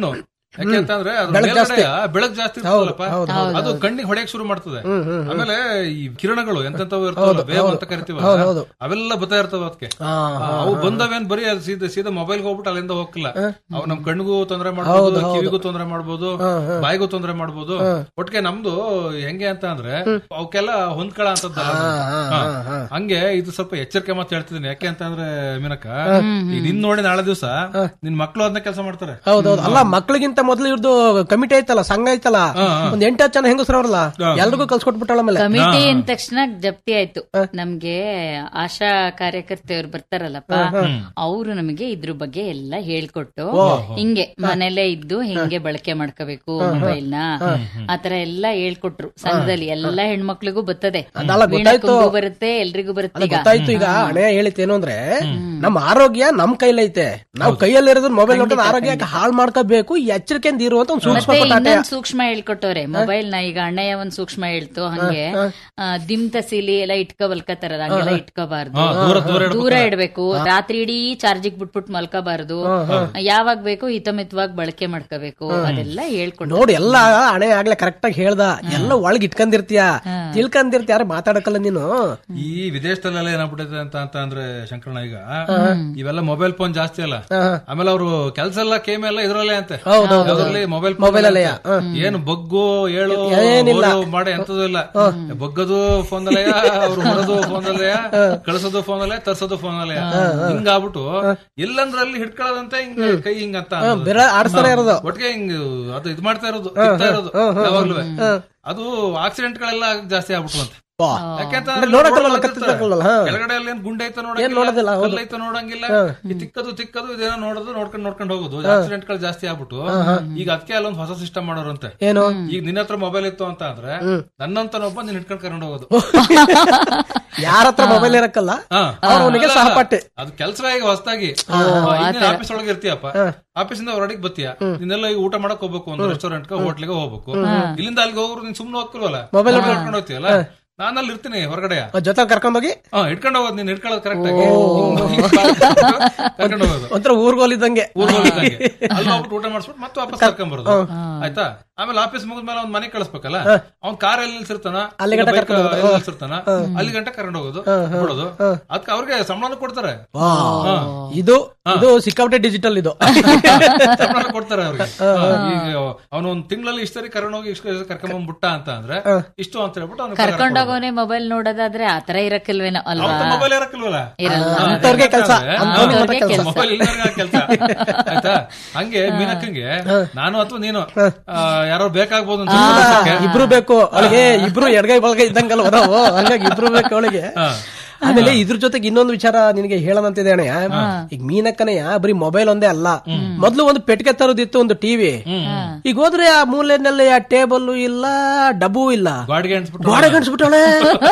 ಯಾಕೆ ಅಂತಂದ್ರೆ ಅದು ಮೇಲ್ಗಡೆ ಬೆಳಕ್ ಜಾಸ್ತಿ ಇರ್ತದಲ್ಲಪ್ಪ ಅದು ಕಣ್ಣಿಗೆ ಹೊಡೆಯಕ್ ಶುರು ಮಾಡ್ತದೆ ಆಮೇಲೆ ಈ ಕಿರಣಗಳು ಎಂತೆಂತವು ಇರ್ತಾವಲ್ಲ ಬೇವ ಅಂತ ಕರಿತೀವಲ್ಲ ಅವೆಲ್ಲ ಬರ್ತಾ ಇರ್ತಾವ ಅದಕ್ಕೆ ಅವು ಬಂದವೇನ್ ಬರೀ ಅದು ಸೀದಾ ಸೀದಾ ಮೊಬೈಲ್ ಹೋಗ್ಬಿಟ್ಟು ಅಲ್ಲಿಂದ ಹೋಗಲ್ಲ ಅವು ನಮ್ ಕಣ್ಣಿಗೂ ತೊಂದರೆ ಮಾಡ್ಬೋದು ಕಿವಿಗೂ ತೊಂದರೆ ಮಾಡ್ಬೋದು ಬಾಯಿಗೂ ತೊಂದರೆ ಮಾಡ್ಬೋದು ಒಟ್ಟಿಗೆ ನಮ್ದು ಹೆಂಗೆ ಅಂತ ಅಂದ್ರೆ ಅವಕ್ಕೆಲ್ಲ ಹೊಂದ್ಕೊಳ ಅಂತದ್ದಲ್ಲ ಅದು. ಹಾ. ಹಂಗೆ ಇದು ಸ್ವಲ್ಪ ಎಚ್ಚರಿಕೆ ಮಾತು ಹೇಳ್ತಿದ್ದೀನಿ ಯಾಕೆ ಅಂತ ಅಂದ್ರೆ ಮೀನಕ್ಕ ಈಗ ನಿನ್ ನೋಡಿ ನಾಳೆ ದಿವಸ ನಿನ್ ಮಕ್ಳು ಅದನ್ನ ಕೆಲಸ ಮಾಡ್ತಾರೆ ಹೌದೌದು ಅಲ್ಲ ಮಕ್ಳಿಗಿಂತ ಮೊದ್ಲು ಇವ್ರದ್ದು ಕಮಿಟಿ ಐತಲ್ಲ ಸಂಘ ಐತಲ್ಲ ಒಂದ್ ಎಂಟತ್ತು ಜನ ಹೆಂಗಸ್ರವ್ರಲ್ಲ ಎಲ್ರಿಗೂ ಕಲ್ಸ್ಕೊಟ್ಬಿಟ್ಟಾಳ ಆಮೇಲೆ ಕಮಿಟಿ ಅಂದ ತಕ್ಷಣ ಜಪ್ತಿ ಆಯ್ತು ನಮ್ಗೆ ಆಶಾ ಕಾರ್ಯಕರ್ತೆಯವ್ರು ಬರ್ತಾರಲ್ಲಪ್ಪ ಅವರು ನಮಗೆ ಇದ್ರ ಬಗ್ಗೆ ಎಲ್ಲ ಹೇಳ್ಕೊಟ್ಟು ಹಿಂಗೆ ಮನೇಲೆ ಇದ್ದು ಹಿಂಗೆ ಬಳಕೆ ಮಾಡ್ಕೋಬೇಕು ಮೊಬೈಲ್ ನ ಆತರ ಎಲ್ಲ ಹೇಳ್ಕೊಟ್ರು ಸಂಘದಲ್ಲಿ ಎಲ್ಲಾ ಹೆಣ್ಮಕ್ಳಿಗೂ ಬರ್ತದೆ ಅದಲ್ಲ ಗೊತ್ತಾಯ್ತು. ವೀಣಕ್ಕಂಗೂ ಬರುತ್ತೆ ಎಲ್ರಿಗೂ ಬರುತ್ತೆ ಈಗ ಗೊತ್ತಾಯ್ತು ಈಗ ಹಣೆ ಹೇಳಿತ್ತೇನು ಅಂದ್ರೆ ನಮ್ಮ ಆರೋಗ್ಯ ನಮ್ ಕೈಲೈತೆ ನಾವು ಕೈಯಲ್ಲಿರೋದು ಮೊಬೈಲ್ ನೋಡಿದ್ರೆ ಆರೋಗ್ಯ ಹಾಳು ಮಾಡ್ಕೋಬೇಕು ಎಚ್ಚರಿಕೆಯಿಂದ ಇರುವಂತ ಒಂದು ಸೂಕ್ಷ್ಮ ಮತ್ತೆ ಪಟ್ಟಾಟೆ ಇನ್ನೊಂದ್ ಸೂಕ್ಷ್ಮ ಹೇಳ್ಕೊಟ್ಟವ್ರೆ ಮೊಬೈಲ್ ನ ಈಗ ಅಣ್ಣಯ್ಯ ಒಂದ್ ಸೂಕ್ಷ್ಮ ಹೇಳ್ತು ಹಂಗೆ ಆ, ದಿಮ್ ತಸೀಲಿ ಎಲ್ಲ ಇಟ್ಕೊ ಬಲ್ಕತಾರಲ್ಲ ಹಂಗೆಲ್ಲ ಇಟ್ಕೋಬಾರ್ದು ಹಾ, ದೂರ ದೂರ ಇಡ್ಬೇಕು. ದೂರ ಇಡ್ಬೇಕು ರಾತ್ರಿ ಇಡೀ ಚಾರ್ಜಿಗ್ ಬಿಟ್ಬಿಟ್ಟು ಮಲ್ಕೋಬಾರ್ದು ಯಾವಾಗ ಬೇಕು ಹಿತಮಿತವಾಗಿ ಬಳಕೆ ಮಾಡ್ಕೋಬೇಕು ಅದೆಲ್ಲ ಹೇಳ್ಕೊಟ್ಟು ನೋಡಿ ಎಲ್ಲ ಹಣೆ ಆಗ್ಲೇ ಕರೆಕ್ಟ್ ಆಗಿ ಹೇಳ್ದ ಎಲ್ಲ ಒಳಗ್ ಇಟ್ಕೊಂಡಿರ್ತೀಯ ತಿಳ್ಕೊಂಡಿರ್ತೀಯ ಯಾರು ಮಾತಾಡಕಲ್ಲ ನೀನು ಈ ವಿದೇಶದಲ್ಲೆಲ್ಲ ಏನಾಗ್ಬಿಟ್ಟಿದೆ ಅಂತ ಅಂತ ಅಂದ್ರೆ ಶಂಕರಣ್ಣ ಈಗ ಇವೆಲ್ಲ ಮೊಬೈಲ್ ಫೋನ್ ಜಾಸ್ತಿ ಅಲ್ಲ ಆಮೇಲೆ ಅವರು ಕೆಲಸ ಎಲ್ಲ ಕೇಮ್ ಎಲ್ಲ ಇದ್ರಲ್ಲೇ ಅಂತೆ ಯಾವ್ದ್ರಲ್ಲಿ ಮೊಬೈಲ್ Mobile ಅಲ್ಲೇ, ಏನು ಬಗ್ಗು ಏಳು ಏನಿಲ್ಲ. ಓದು ಮಾಡಿ ಎಂತದೂ ಇಲ್ಲ ಬಗ್ಗದು ಫೋನ್ ಅಲ್ಲೇ ಅವ್ರು ಹೊರದು ಫೋನ್ ಅಲ್ಲೇ ಕಳ್ಸೋದು ಫೋನ್ ಅಲ್ಲೇ ತರ್ಸೋದು ಫೋನ್ ಅಲ್ಲೇ ಹಿಂಗಾಗ್ಬಿಟ್ಟು ಎಲ್ಲಂದ್ರಲ್ಲಿ ಹಿಡ್ಕೊಳ್ಳೋದಂತೆ ಹಿಂಗ ಕೈ ಹಿಂಗಂತ ಅನ್ನೋದು. ಬೆರ ಆಡಿಸ್ತಾನೆ ಇರೋದು ಒಟ್ಟಿಗೆ ಹಿಂಗ್ ಅದು ಇದ್ ಮಾಡ್ತಾ ಇರೋದು ತಿಕ್ತಾ ಇರೋದು ಯಾವಾಗ್ಲೂ ಅದು ಆಕ್ಸಿಡೆಂಟ್ ಗಳೆಲ್ಲ ಜಾಸ್ತಿ ಆಗ್ಬಿಟ್ಟು ಅಂತ ವಾ. ಯಾಕೆಂತಂದ್ರೆ ನೋಡಕ್ಕಲ್ಲ, ನೋಡೋದು ಕತ್ತಿದ್ದಕ್ಕಲ್ಲ, ಹಾ. ಕೆಳಗಡೆ ಅಲ್ಲಿ ಏನ್ ಗುಂಡೆ ಐತ ಏನ್ ನೋಡೋದಿಲ್ಲ, ಹೌದು. ನೋಡಂಗಿಲ್ಲ ಐತ ನೋಡಂಗಿಲ್ಲ ಈ ತಿಕ್ಕದು ತಿಕ್ಕದು ಇದೇನೋ ನೋಡೋದು ನೋಡ್ಕೊಂಡ್ ನೋಡ್ಕೊಂಡ್ ಹೋಗೋದು ಆಕ್ಸಿಡೆಂಟ್ ಗಳು ಜಾಸ್ತಿ ಆಗ್ಬಿಟ್ಟು ಈಗ ಅದಕ್ಕೆ ಅಲ್ಲೊಂದ್ ಹೊಸ ಸಿಸ್ಟಮ್ ಮಾಡೋರಂತೆ ಏನು ಈಗ ನಿನ್ನ ಹತ್ರ ಮೊಬೈಲ್ ಇತ್ತು ಅಂತ ಅಂದ್ರೆ ನನ್ನಂತನೊಬ್ಬ ನೀನ್ ಇಟ್ಕೊಂಡ್ ಕರ್ಕೊಂಡು ಹೋಗೋದು ಯಾರ ಹತ್ರ ಮೊಬೈಲ್ ಇರಕ್ಕಲ್ಲ ಹಾ. ಅವ್ರು ಅವನಿಗೆ ಅಲ್ಲ, ಸಹಪಾಠಿ ಅದು ಕೆಲಸ ಈಗ ಹೊಸದಾಗಿ ಆಫೀಸ್ ಒಳಗೆ ಇರ್ತೀಯಪ್ಪ ಆಫೀಸ್ ಇಂದ ಹೊರಡಿಗೆ ಬತ್ತೀಯ ನೀನೆಲ್ಲ ಈಗ ಊಟ ಮಾಡಕ್ ಹೋಗ್ಬೇಕು ಒಂದು ರೆಸ್ಟೋರೆಂಟ್ ಹೋಟ್ಲಿಗೆ ಹೋಗ್ಬೇಕು ಇಲ್ಲಿಂದ ಅಲ್ಲಿಗೆ ಹೋಗ್ರು ನೀನ್ ಸುಮ್ನೆ ಹೋಗ್ತಿಲ್ವಲ್ಲ ಮೊಬೈಲ್ ಇಟ್ಕೊಂಡು ಹೋಗ್ತೀಯಲ್ಲ ನಾನು ಅಲ್ಲಿ ಇರ್ತೀನಿ ಹೊರಗಡೆ ಜೊತೆ ಕರ್ಕೊಂಡೋಗಿ ಹಾ ಇಟ್ಕೊಂಡು ಹೋಗೋದು ನೀನ್ ಇಟ್ಕೊಳ್ಳೋದು ಕರೆಕ್ಟ್ ಆಗಿ ಕರ್ಕೊಂಡು ಹೋಗೋದು ಒಂಥರ ಊರ್ಗೋಲಿದ್ದಂಗೆ ಊರ್ ಹೋಗಿದ್ದಂಗೆ ಅಲ್ಲಿ ಹೋಗ್ಬಿಟ್ಟು ಊಟ ಮಾಡಿಸ್ಬಿಟ್ಟು ಮತ್ತೆ ವಾಪಸ್ ಕರ್ಕೊಂಡ್ ಬರೋದು ಆಯ್ತಾ ಆಮೇಲೆ ಆಫೀಸ್ ಮುಗಿದ್ಮೇಲೆ ಅವ್ನ್ ಮನೆಗೆ ಕಳಿಸ್ಬೇಕಲ್ಲ ಅವ್ನ್ ಕಾರ್ ಎಲ್ಲಿ ನಿಲ್ಸಿರ್ತಾನ ಅಲ್ಲಿ ಗಂಟ bike ಕರ್ಕೊಂಡು ಹೋಗೋದು. ಎಲ್ಲಿ ನಿಲ್ಸಿರ್ತಾನ ಅಲ್ಲಿ ಗಂಟ ಕರ್ಕೊಂಡು ಹೋಗೋದು ಬಿಡೋದು ಅದಕ್ಕೆ ಅವ್ರಿಗೆ ಸಂಬಳನೂ ಕೊಡ್ತಾರೆ ವಾ. ಇದು ಇದು ಸಿಕ್ಕಾಪಟ್ಟೆ ಡಿಜಿಟಲ್ ಇದು ಸಂಬಳ ಕೊಡ್ತಾರೆ ಅವ್ರಿಗೆ ಈಗ ಅವನು ಒಂದ್ ತಿಂಗಳಲ್ಲಿ ಇಷ್ಟ ಸರಿ ಕರ್ಕೊಂಡು ಹೋಗಿ ಇಷ್ಟು ಕರ್ಕೊಂಡ್ ಬಂದ್ಬಿಟ್ಟ ಅಂತ ಅಂದ್ರೆ ಇಷ್ಟು ಅಂತ ಹೇಳ್ಬಿಟ್ಟು ಅವ್ನು ಕರ್ಕೊಂಡೋಗೋನೆ ಮೊಬೈಲ್ ನೋಡೋದಾದ್ರೆ ಆತರ ಇರಕ್ಕಿಲ್ವೇನೋ ಅಲ್ವಾ ಮೊಬೈಲ್ ಇರಕ್ಕಿಲ್ವಲ್ಲ ಇರಲ್ಲ. ಅಂಥವ್ರಿಗೆ ಕೆಲ್ಸ, ಅಂಥವ್ರಿಗೆ ಮಾತ್ರ ಕೆಲ್ಸ. ಮೊಬೈಲ್ ಇಲ್ಲದವ್ರಿಗೆ ಕೆಲಸ ಆಯ್ತಾ ಹಂಗೆ ಮೀನಕ್ಕಂಗೆ ನಾನು ಅಥವಾ ನೀನು ಆ, ಯಾರೋ ಬೇಕಾಗ್ಬೋದು ಅಂತ ಕೆಲಸಕ್ಕೆ. ಇಬ್ರು ಬೇಕು ಅವಳಿಗೆ ಇಬ್ರು ಎಡಗೈ ಬಲಗೈ ಇದ್ದಂಗಲ್ವ ನಾವು ಹಂಗಾಗಿ ಇಬ್ರು ಬೇಕು ಅವಳಿಗೆ ಆಮೇಲೆ ಇದ್ರ ಜೊತೆಗೆ ಇನ್ನೊಂದು ವಿಚಾರ ನಿನಗೆ ಹೇಳೋದಂತಿದೆ ಅಣ್ಣಯ್ಯ ಈಗ ಮೀನಕ್ಕನೆಯ ಬರೀ ಮೊಬೈಲ್ ಒಂದೇ ಅಲ್ಲ ಮೊದ್ಲು ಒಂದು ಪೆಟ್ಟಿಗೆ ತರೋದಿತ್ತು ಒಂದು ಟಿವಿ ಈಗ ಹೋದ್ರೆ ಆ ಮೂಲೆನಲ್ಲಿ ಆ ಟೇಬಲ್ ಇಲ್ಲ ಡಬ್ಬು ಇಲ್ಲ ಬಾಡಿಗೆ ಅನ್ಸ್ಬಿಟ್ಟು ಗೋಡೆ ಗಂಟ್ಸ್ಬಿಟ್ಟವಳೆ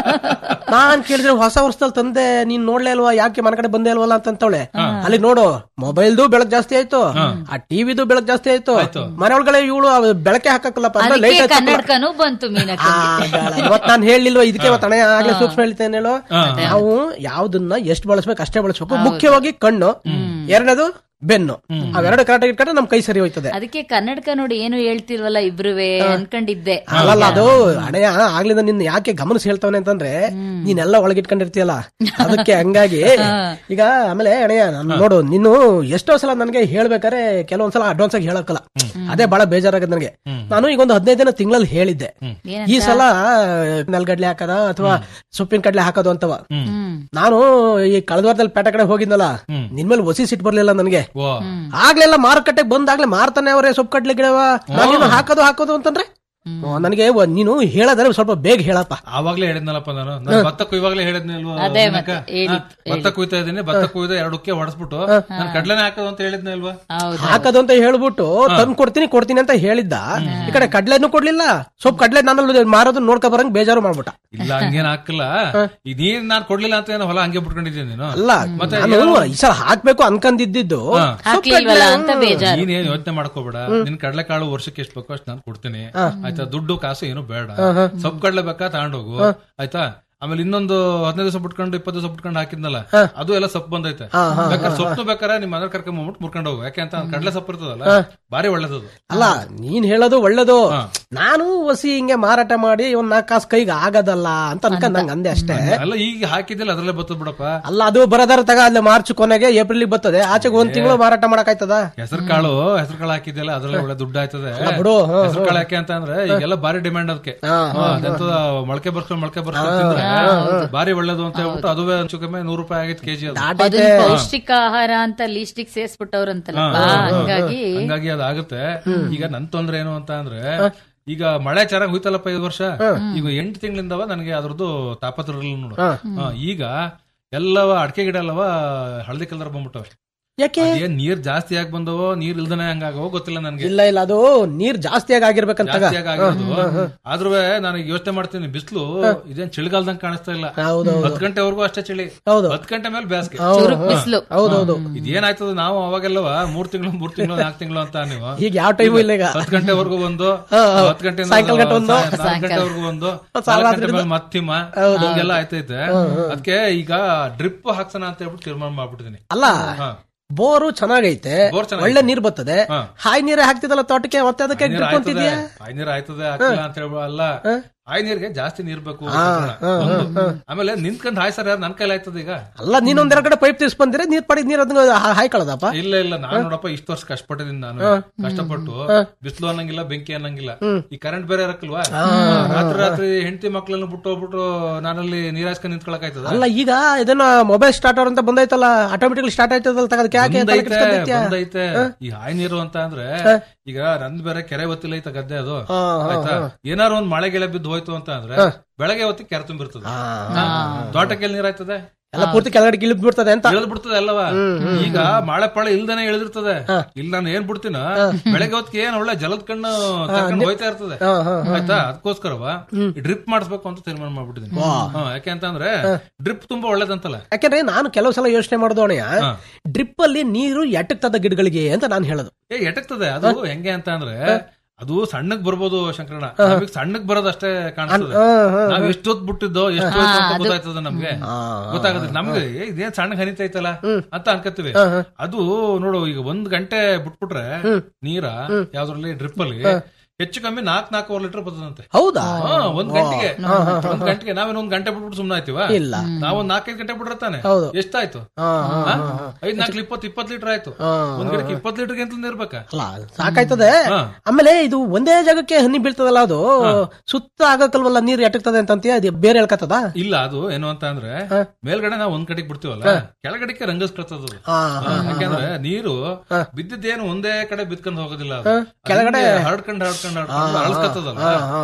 ನಾನ್ ಕೇಳಿದ್ರೆ ಹೊಸ ವರ್ಷದಲ್ಲಿ ತಂದೆ ನೀನ್ ನೋಡ್ಲೇ ಅಲ್ವಾ ಯಾಕೆ ಮನೆ ಕಡೆ ಬಂದೇ ಅಲ್ವಲ್ಲ ಅಂತಂತವಳೆ ಅಲ್ಲಿ ನೋಡು ಮೊಬೈಲ್ದು ಬೆಳಕ್ ಜಾಸ್ತಿ ಆಯ್ತು ಆ ಟಿವಿದು ಬೆಳಕ್ ಜಾಸ್ತಿ ಆಯ್ತು ಮನೆ ಒಳಗಡೆ ಇವಳು ಬೆಳಕೆ ಹಾಕಕ್ಕಲ್ಲಪ್ಪ ಅಂದ್ರೆ ಅದಕ್ಕೆ ಲೈಟ್ ಕನ್ನಡಕನೂ ಬಂತು ಮೀನಕ್ಕ ಇವತ್ ನಾನು ಹೇಳಿಲ್ವ ಇದಕ್ಕೆ ಇವತ್ತು ಹಣೆ ಆಗ್ಲೇ ಸೂಕ್ಷ್ಮ ಹೇಳ್ತೇನೆ ಹೇಳು ನಾವು ಯಾವ್ದನ್ನ ಎಷ್ಟು ಬಳಸ್ಬೇಕು ಅಷ್ಟೇ ಬಳಸ್ಬೇಕು ಮುಖ್ಯವಾಗಿ ಕಣ್ಣು ಎರಡನೇದು ಬೆನ್ನು ಅವೆರಡು ಕರೆಕ್ಟ್ ಇಟ್ಕೊಂಡ್ರೆ ನಮ್ ಕೈ ಸರಿ ಹೋಯ್ತದೆ ಅದಕ್ಕೆ ಕನ್ನಡಕ ನೋಡಿ ಏನು ಹೇಳ್ತಿಲ್ವಲ್ಲ ಇಬ್ರುವೆ ಅನ್ಕೊಂಡಿದ್ದೆ ಅಲ್ಲಲ್ಲ ಅದು ಹಣೆಯ ಆಗ್ಲಿಂದ ನಿನ್ನ ಯಾಕೆ ಗಮನಿಸಿ ಹೇಳ್ತಾವನೆ ಅಂತಂದ್ರೆ ನೀನೆಲ್ಲ ಒಳಗಿಟ್ಕೊಂಡಿರ್ತೀಯಲ್ಲ ಅದಕ್ಕೆ ಹಂಗಾಗಿ ಈಗ ಆಮೇಲೆ ಅಣೆಯ ನಾನು ನೋಡು ನೀನು ಎಷ್ಟೋ ಸಲ ನನಗೆ ಹೇಳ್ಬೇಕಾರೆ ಕೆಲವೊಂದ್ಸಲ ಅಡ್ವಾನ್ಸ್ ಆಗಿ ಹೇಳಕ್ಕಲ್ಲ ಅದೇ ಬಹಳ ಬೇಜಾರಾಗದ್ ನನಗೆ ನಾನು ಈಗ ಒಂದು ಹದಿನೈದು ದಿನ ತಿಂಗಳಲ್ಲಿ ಹೇಳಿದ್ದೆ ಏನಂತ? ಈ ಸಲ ನೆಲ್ಗಡ್ಲೆ ಹಾಕದ ಅಥವಾ ಸೊಪ್ಪಿನ ಕಡ್ಲೆ ಹಾಕೋದು ಅಂತವ ಹ್ಮ್ ನಾನು ಈ ಕಳೆದ ವಾರದಲ್ಲಿ ಪೇಟೆ ಕಡೆ ಹೋಗಿದ್ನಲ್ಲ ನಿನ್ಮೇಲೆ ಒಸಿ ಸಿಟ್ ಬರ್ಲಿಲ್ಲ ನನಗೆ ಓ ಆಗ್ಲೆಲ್ಲ ಮಾರುಕಟ್ಟೆಗೆ ಬಂದಾಗ್ಲೇ ಮಾರ್ತಾನೆ ಅವರೇ ಸೊಪ್ಪು ಕಡ್ಲೆ ಗಿಡವ ನಾನೇನು ಹಾಕೋದು ಹಾಕೋದು ಅಂತಂದ್ರೆ ಓ, ನನಗೆ ಒ- ನೀನು ಹೇಳದ್ರೆ ಸ್ವಲ್ಪ ಬೇಗ ಹೇಳಪ್ಪ ಆವಾಗ್ಲೇ ಹೇಳಿದ್ನಲ್ಲಪ್ಪ ನಾನು ನಾನು ಭತ್ತ ಕುಯ್ವಾಗ್ಲೇ ಹೇಳಿದ್ನಿ ಅಲ್ವಾ ಅದೇ ದಿನಕ್ಕ? ಮತ್ತೆ ಹೇಳಿದ್ದು, ಹಾ, ಭತ್ತ ಕುಯ್ತಾ ಇದ್ದೀನಿ ಭತ್ತ ಕುಯ್ದ ಎರಡಕ್ಕೆ ಹೊಡೆಸ್ಬಿಟ್ಟು ನಾನು ಕಡ್ಲೆನೆ ಹಾಕೋದು ಅಂತ ಹೇಳಿದ್ನಿ ಅಲ್ವಾ ಹೌದು ಹಾಕೋದು ಅಂತ ಹೇಳ್ಬಿಟ್ಟು ತಂದು ಕೊಡ್ತೀನಿ ಕೊಡ್ತೀನಿ ಅಂತ ಹೇಳಿದ್ದ ಈ ಕಡೆ ಕಡ್ಲೆನೂ ಕೊಡ್ಲಿಲ್ಲ ಸೊಪ್ಪು ಕಡ್ಲೆ ನಾನು ಮಾರೋದು ನೋಡ್ಕೊ ಬರಂಗ್ ಬೇಜಾರು ಮಾಡ್ಬಿಟ್ಟ ಇಲ್ಲ ಹಂಗೇನ್ ಹಾಕಿಲ್ಲ ಈಗ ನೀನ್ ನಾನ್ ಕೊಡ್ಲಿಲ್ಲ ಅಂತ ಏನೋ ಹೊಲ ಹಂಗೆ ಬಿಟ್ಕೊಂಡಿದ್ದೀನಿ ನೀನು ಅಲ್ಲ ನಾನು ಈ ಸಲ ಹಾಕ್ಬೇಕು ಅನ್ಕಂದಿದ್ದು ಹಾಕ್ಲಿಲ್ವಲ್ಲ ಅಂತ ಬೇಜಾರು ನೀನೇನ್ ಯೋಚನೆ ಮಾಡ್ಕೋಬೇಡ ನಿನ್ ಕಡ್ಲೆಕಾಳು ವರ್ಷಕ್ಕೆ ಎಷ್ಟು ಬೇಕೋ ಅಷ್ಟು ನಾನು ಕೊಡ್ತೀನಿ ಆಯ್ತಾ ದುಡ್ಡು ಕಾಸು ಏನು ಬೇಡ ಸೊಪ್ಪು ಕಡ್ಲೆ ಬೇಕಾ ತಗೊಂಡೋಗು ಆಯ್ತಾ ಆಮೇಲೆ ಇನ್ನೊಂದು ಹದಿನೈದು ದಿವಸ ಬಿಟ್ಕೊಂಡು ಇಪ್ಪತ್ತು ದಿವಸ ಬಿಟ್ಕೊಂಡು ಹಾಕಿದ್ನಲ್ಲ ಅದು ಎಲ್ಲ ಸೊಪ್ಪು ಬಂದೈತೆ ಬೇಕಾದ್ರೆ ಸೊಪ್ಪು ಬೇಕಾರೆ ನಿಮ್ ಮನೆ ಕರ್ಕೊಂಡ್ ಬಂದ್ಬಿಟ್ಟು ಮುರ್ಕೊಂಡು ಹೋಗು ಯಾಕೆ ಅಂತ ಕಡಲೆ ಸೊಪ್ಪು ಇರ್ತದಲ್ಲ ಭಾರಿ ಒಳ್ಳೇದದು ಅಲ್ಲ ನೀನ್ ಹೇಳೋದು ಒಳ್ಳೇದು ನಾನು ಒಸಿ ಹಿಂಗೆ ಮಾರಾಟ ಮಾಡಿ ಒಂದ್ ನಾಲ್ಕು ಕಾಸು ಕೈಗೆ ಆಗದಲ್ಲ ಅಂತ ಅನ್ಕೊಂಡ್ ನಂಗೆ ಅಂದೆ ಅಷ್ಟೇ ಅಲ್ಲ ಈಗ ಹಾಕಿದ್ದಿಲ್ಲ ಅದ್ರಲ್ಲೇ ಬರ್ತದ ಬಿಡಪ್ಪ ಅಲ್ಲ ಅದು ಬರದಾರ ತಗ ಅಲ್ಲೇ ಮಾರ್ಚ್ ಕೊನೆಗೆ ಏಪ್ರಿಲ್ ಬರ್ತದೆ ಆಚೆಗೆ ಒಂದ್ ತಿಂಗಳು ಮಾರಾಟ ಮಾಡಕ್ಕಾಯ್ತದ ಹೆಸರು ಕಾಳು ಹೆಸರು ಕಾಳು ಹಾಕಿದ್ಯಲ್ಲ ಅದ್ರಲ್ಲಿ ಒಳ್ಳೆ ದುಡ್ಡು ಆಯ್ತದೆ ಬಿಡು, ಹ್ಮ್, ಹೆಸರು ಕಾಳು ಯಾಕೆ ಅಂತ ಅಂದ್ರೆ ಈಗೆಲ್ಲ ಬಾರಿ ಡಿಮ್ಯಾಂಡ್ ಅದಕ್ಕೆ ಅದೆಂತದ ಮೊಳಕೆ ಬರ್ಸ್ಕೊಂಡು ಮೊಳಕೆ ಬರ್ಸ್ಕೊಂಡು ತಿಂದ್ರೆ ಬಾರಿ ಒಳ್ಳೇದು ಅಂತ ಹೇಳ್ಬಿಟ್ಟು ಅದುವೇ ಒಂಚೂರು ಕಮ್ಮಿ ನೂರು ರೂಪಾಯಿ ಆಗಿತ್ತು ಕೆಜಿ ಅದು ಅದನ್ನ ಪೌಷ್ಟಿಕ ಆಹಾರ ಅಂತ ಲೀಸ್ಟಿಗೆ ಸೇರ್ಸ್ಬಿಟ್ಟವ್ರಂತಲ್ಲಪ್ಪ ಹಂಗಾಗಿ ಹಂಗಾಗಿ ಅದಾಗುತ್ತೆ ಈಗ ನನ್ ತೊಂದ್ರೆ ಏನು ಅಂತ ಅಂದ್ರೆ ಈಗ ಮಳೆ ಚೆನ್ನಾಗಿ ಹೋಯ್ತಲ್ಲಪ್ಪ ಈ ವರ್ಷ ಈಗ ಎಂಟು ತಿಂಗಳಿಂದವ ನನಗೆ ಅದ್ರದ್ದು ತಾಪತ್ರ ಇರ್ಲಿಲ್ಲ ನೋಡು ಹಾ, ಈಗ ಎಲ್ಲವ ಅಡಕೆ ಗಿಡ ಎಲ್ಲವ ಹಳದಿ ಕಲರ್ ಬಂದ್ಬಿಟ್ಟವೆ ಯಾಕೆ ಏನ್ ನೀರ್ ಜಾಸ್ತಿ ಆಗಿ ಬಂದವೋ ನೀರ್ ಇಲ್ದನೆ ಹಂಗಾಗವೋ ಗೊತ್ತಿಲ್ಲ ನನ್ಗೆ ಇಲ್ಲ ಇಲ್ಲ ಅದು ನೀರ್ ಜಾಸ್ತಿಯಾಗಿ ಆಗಿರ್ಬೇಕಂತ ತಗ. ಜಾಸ್ತಿ ಆಗಿರೋದು ಆದ್ರೂ ನಾನು ಯೋಚನೆ ಮಾಡ್ತೀನಿ ಬಿಸಿಲು ಇದೇನ್ ಚಳಿಗಾಲದಂಗ್ ಕಾಣಿಸ್ತಾ ಇಲ್ಲ ಹೌದು ಹತ್ ಗಂಟೆವರೆಗೂ ಅಷ್ಟೇ ಚಳಿ ಹೌದು ಹತ್ ಗಂಟೆ ಮೇಲೆ ಬೇಸಿಗೆ ಚುರುಕ್ ಬಿಸ್ಲು ಹೌದೌದು ಇದೇನಾಯ್ತದ ನಾವು ಅವಾಗೆಲ್ಲವ ಮೂರ್ ತಿಂಗಳು ಮೂರ್ ತಿಂಗಳು ನಾಲ್ಕು ತಿಂಗಳು ಅಂತ ನೀವು ಈಗ ಯಾವ ಟೈಮು ಇಲ್ಲ ಈಗ ಹತ್ ಗಂಟೆವರೆಗೂ ಒಂದು ಹಾ, ಹಾ. ಹತ್ ಗಂಟೆ ಸಾಯಂಕಾಲ ಗಂಟೆ ಒಂದು. ನಾಲ್ಕು ಗಂಟೆವರೆಗೂ ಒಂದು ನಾಲ್ಕು ಗಂಟೆ ಮೇಲೆ ಮತ್ತಿಮ್ಮ ಹಿಂಗೆಲ್ಲ ಆಯ್ತೈತೆ ಅದಕ್ಕೆ ಈಗ ಡ್ರಿಪ್ ಹಾಕ್ಸೋಣ ಅಂತ ಹೇಳ್ಬಿಟ್ಟು ತೀರ್ಮಾನ ಮಾಡ್ಬಿಟ್ಟಿದೀನಿ ಅಲ್ಲ ಹಾ. ಬೋರು ಚೆನ್ನಾಗೈತೆ ಬೋರ್ ಚೆನ್ನಾಗೈತೆ. ಒಳ್ಳೆ ನೀರ್ ಬರ್ತದೆ ಹಾ. ಹಾಯ್ ನೀರೇ ಹಾಕ್ತಿದಲ್ಲ ತೋಟಕ್ಕೆ ಮತ್ತೆ ಅದಕ್ಕೆ ನೀರ್ ಡ್ರಿಪ್ ಆಯ್ತದೆ ಅಂತಿದ್ಯಾ ಆಯ್ ನೀರ್ ಆಯ್ತದೆ ಹಾಕಿಲ್ಲ ಅಂತ ಹೇಳ್ಬೋ ಅಲ್ಲ ಆಯ್ ನೀರ್ಗೆ ಜಾಸ್ತಿ ನೀರ್ ಬೇಕು ಒಂದು. ಆಮೇಲೆ ನಿಂತ್ಕೊಂಡ್ ಹಾಯ್ಸರ ನನ್ ಕೈಲಿ ಆಯ್ತದ ಈಗ ಅಲ್ಲ ನೀನೊಂದೆರಡು ಕಡೆ ಪೈಪ್ ತಿರ್ಸ್ ಬಂದಿರೆ ನೀರ್ ಪಡಿದ್ ನೀರ್ ಅದನ್ನ ಹಾ- ಹಾಯ್ಕೊಳ್ಳೋದಪ್ಪ ಇಲ್ಲ ಇಲ್ಲ ನಾನು ನೋಡಪ್ಪ ಇಷ್ಟು ವರ್ಷ ಕಷ್ಟಪಟ್ಟಿದ್ದೀನಿ ನಾನು ಕಷ್ಟಪಟ್ಟು ಬಿಸಿಲು ಅನ್ನಂಗಿಲ್ಲ ಬೆಂಕಿ ಅನ್ನಂಗಿಲ್ಲ ಈ ಕರೆಂಟ್ ಬೇರೆ ಇರಕ್ಕಲ್ವಾ ರಾತ್ರಿ ರಾತ್ರಿ ಹೆಂಡತಿ ಮಕ್ಳನ್ನ ಬಿಟ್ಟು ಹೋಗ್ಬಿಟ್ಟು ನಾನಲ್ಲಿ ನೀರ್ ಹಾಸ್ಕೊಂಡ್ ನಿಂತ್ಕೊಳಕ್ ಆಯ್ತದ ಅಲ್ಲ ಈಗ ಇದನ್ನ ಮೊಬೈಲ್ ಸ್ಟಾರ್ಟರ್ ಅಂತ ಬಂದೈತಲ್ಲ ಆಟೋಮೆಟಿಕ್ ಸ್ಟಾರ್ಟ್ ಆಯ್ತದಲ್ಲ ತಗೋದಕ್ಕೆ ಯಾಕೆ ತಲೆ ಬಂದೈತೆ ಕೆಡಿಸ್ಕೊಂತಿದ್ಯಾ? ಬಂದೈತೆ ಈ ಹಾಯ್ ನೀರು ಅಂತ ಅಂದ್ರೆ ಈಗ ನಂದ್ ಬೇರೆ ಕೆರೆ ಗೊತ್ತಿಲ್ಲ ಐತ ಗದ್ದೆ ಅದು ಹಾ, ಹಾ, ಆಯ್ತಾ ಏನಾರು ಒಂದ್ ಮಳೆ ಗಿಳೆ ಬಿದ್ದು ಹೋಯ್ತು ಅಂತ ಅಂದ್ರೆ ಬೆಳಗ್ಗೆ ಹೊತ್ತಿಗೆ ಕೆರೆ ತುಂಬಿರ್ತದೆ ಹಾ. ತೋಟಕ್ಕೆ ನೀರ್ ಆಯ್ತದೆ ಎಲ್ಲ ಪೂರ್ತಿ ಕೆಳಗಡೆ ಗಿಳಿದ್ ಬಿಡ್ತದೆ ಅಂತ ಇಳಿದ್ ಬಿಡ್ತದೆ ಅಲ್ಲವ ಈಗ ಮಳೆ ಪಳೆ ಇಲ್ದೇನೆ ಇಳಿದಿರ್ತದೆ ಇಲ್ಲ ನಾನು ಏನ್ ಬಿಡ್ತೀನ ಬೆಳಗ್ಗೆ ಹೊತ್ತಿಗೆ ಏನ್ ಒಳ್ಳೆ ಜಲದ ಕಣ್ಣು ಕರ್ಕೊಂಡು ಹೋಯ್ತಾ ಇರ್ತದೆ ಹಾ, ಹಾ, ಆಯ್ತಾ ಅದಕ್ಕೋಸ್ಕರವ ಡ್ರಿಪ್ ಮಾಡಿಸ್ಬೇಕು ಅಂತ ತೀರ್ಮಾನ ಮಾಡ್ಬಿಟ್ಟಿದೀನಿ ಹಾ, ಯಾಕೆ ಅಂತಂದ್ರೆ ಡ್ರಿಪ್ ತುಂಬಾ ಒಳ್ಳೇದಂತಲ್ಲ ಯಾಕೆಂದ್ರೆ ನಾನು ಕೆಲವು ಸಲ ಯೋಚನೆ ಮಾಡ್ದು ಅಣ್ಣಯ್ಯ ಡ್ರಿಪ್ ಅಲ್ಲಿ ನೀರು ಎಟ್ಟಕ್ತದ ಗಿಡಗಳಿಗೆ ಅಂತ ನಾನು ಹೇಳೋದು ಏ ಎಟಕ್ತದೆ ಅದು ಹೆಂಗೆ ಅಂತ ಅಂದ್ರೆ ಅದು ಸಣ್ಣಗ್ ಬರ್ಬೋದು ಶಂಕರಣ್ಣ ನಮಗ್ ಸಣ್ಣಗ್ ಬರೋದಷ್ಟೇ ಕಾಣಿಸ್ತದೆ ನಾವ್ ಎಷ್ಟೊತ್ ಬಿಟ್ಟಿದ್ದೋ ಎಷ್ಟು ಅಂತ ಗೊತ್ತಾಯ್ತದ ನಮ್ಗೆ ಗೊತ್ತಾಗುತ್ತೆ ನಮ್ಗೆ ಏ, ಇದೇನ್ ಸಣ್ಣಗ್ ಹನಿತೈತಲ್ಲ ಅಂತ ಅನ್ಕೋತೀವಿ ಅದು ನೋಡು ಈಗ ಒಂದ್ ಗಂಟೆ ಬಿಟ್ಬಿಟ್ರೆ ನೀರ ಯಾವ್ದ್ರಲ್ಲಿ ಡ್ರಿಪ್ ಅಲ್ಲಿ ಹೆಚ್ಚು ಕಮ್ಮಿ ನಾಲ್ಕ್ ನಾಲ್ಕೂವರೆ ಲೀಟರ್ ಬರ್ತದಂತೆ ಹೌದಾ ಹಾ, ಒಂದ್ ಗಂಟೆಗೆ ಒಂದ್ ಗಂಟೆಗೆ ನಾವೇನ್ ಒಂದ್ ಗಂಟೆ ಬಿಟ್ಬಿಟ್ಟು ಸುಮ್ನೆ ಆಯ್ತೀವ ಇಲ್ಲ ನಾವೊಂದ್ ನಾಲ್ಕೈದು ಗಂಟೆ ಬಿಟ್ಟಿರ್ತಾನೆ ಹೌದು. ಎಷ್ಟಾಯ್ತು ಹಾ, ಹಾ, ಹಾ? ಐದ್ ನಾಲ್ಕು ಇಪ್ಪತ್ತು ಇಪ್ಪತ್ತು ಲೀಟರ್ ಆಯ್ತು ಒಂದ್ ಗಿಡಕ್ಕೆ ಇಪ್ಪತ್ತು ಲೀಟರ್ ಅಂತ ಇರ್ಬೇಕಾ ಅಲ್ಲ ಸಾಕಾಯ್ತದೆ ಹಾ. ಆಮೇಲೆ ಇದು ಒಂದೇ ಜಾಗಕ್ಕೆ ಹನಿ ಬೀಳ್ತದಲ್ಲ ಅದು ಸುತ್ತ ಆಗಕ್ಕಲ್ವಲ್ಲ ನೀರ್ ಎಟಕ್ತದೆ ಅಂತಂತೀಯ ಅದು ಬೇರೆ ಹೇಳ್ಕತ್ತದ ಇಲ್ಲ ಅದು ಏನು ಅಂತ ಅಂದ್ರೆ ಮೇಲ್ಗಡೆ ನಾವು ಒಂದ್ ಕಡೆಗೆ ಬಿಡ್ತೀವಲ್ಲ ಕೆಳಗಡೆಗೆ ರಂಗಸ್ಕೊಳ್ತದ ಅದು. ಹಾ, ಹಾ, ಯಾಕೆಂದ್ರೆ ನೀರು ಬಿದ್ದಿದ್ದೇನು ಒಂದೇ ಕಡೆ ಬಿತ್ಕೊಂಡ್ ಹೋಗೋದಿಲ್ಲ ಅದು. ಕೆಳಗಡೆ ಹರಡ್ಕೊಂಡ್ ಹರಡ್ಕೊಂಡ್ ಹರಡ್ಕೊಂಡ್ ಅಳಸ್ಕೊತದಲ್ಲ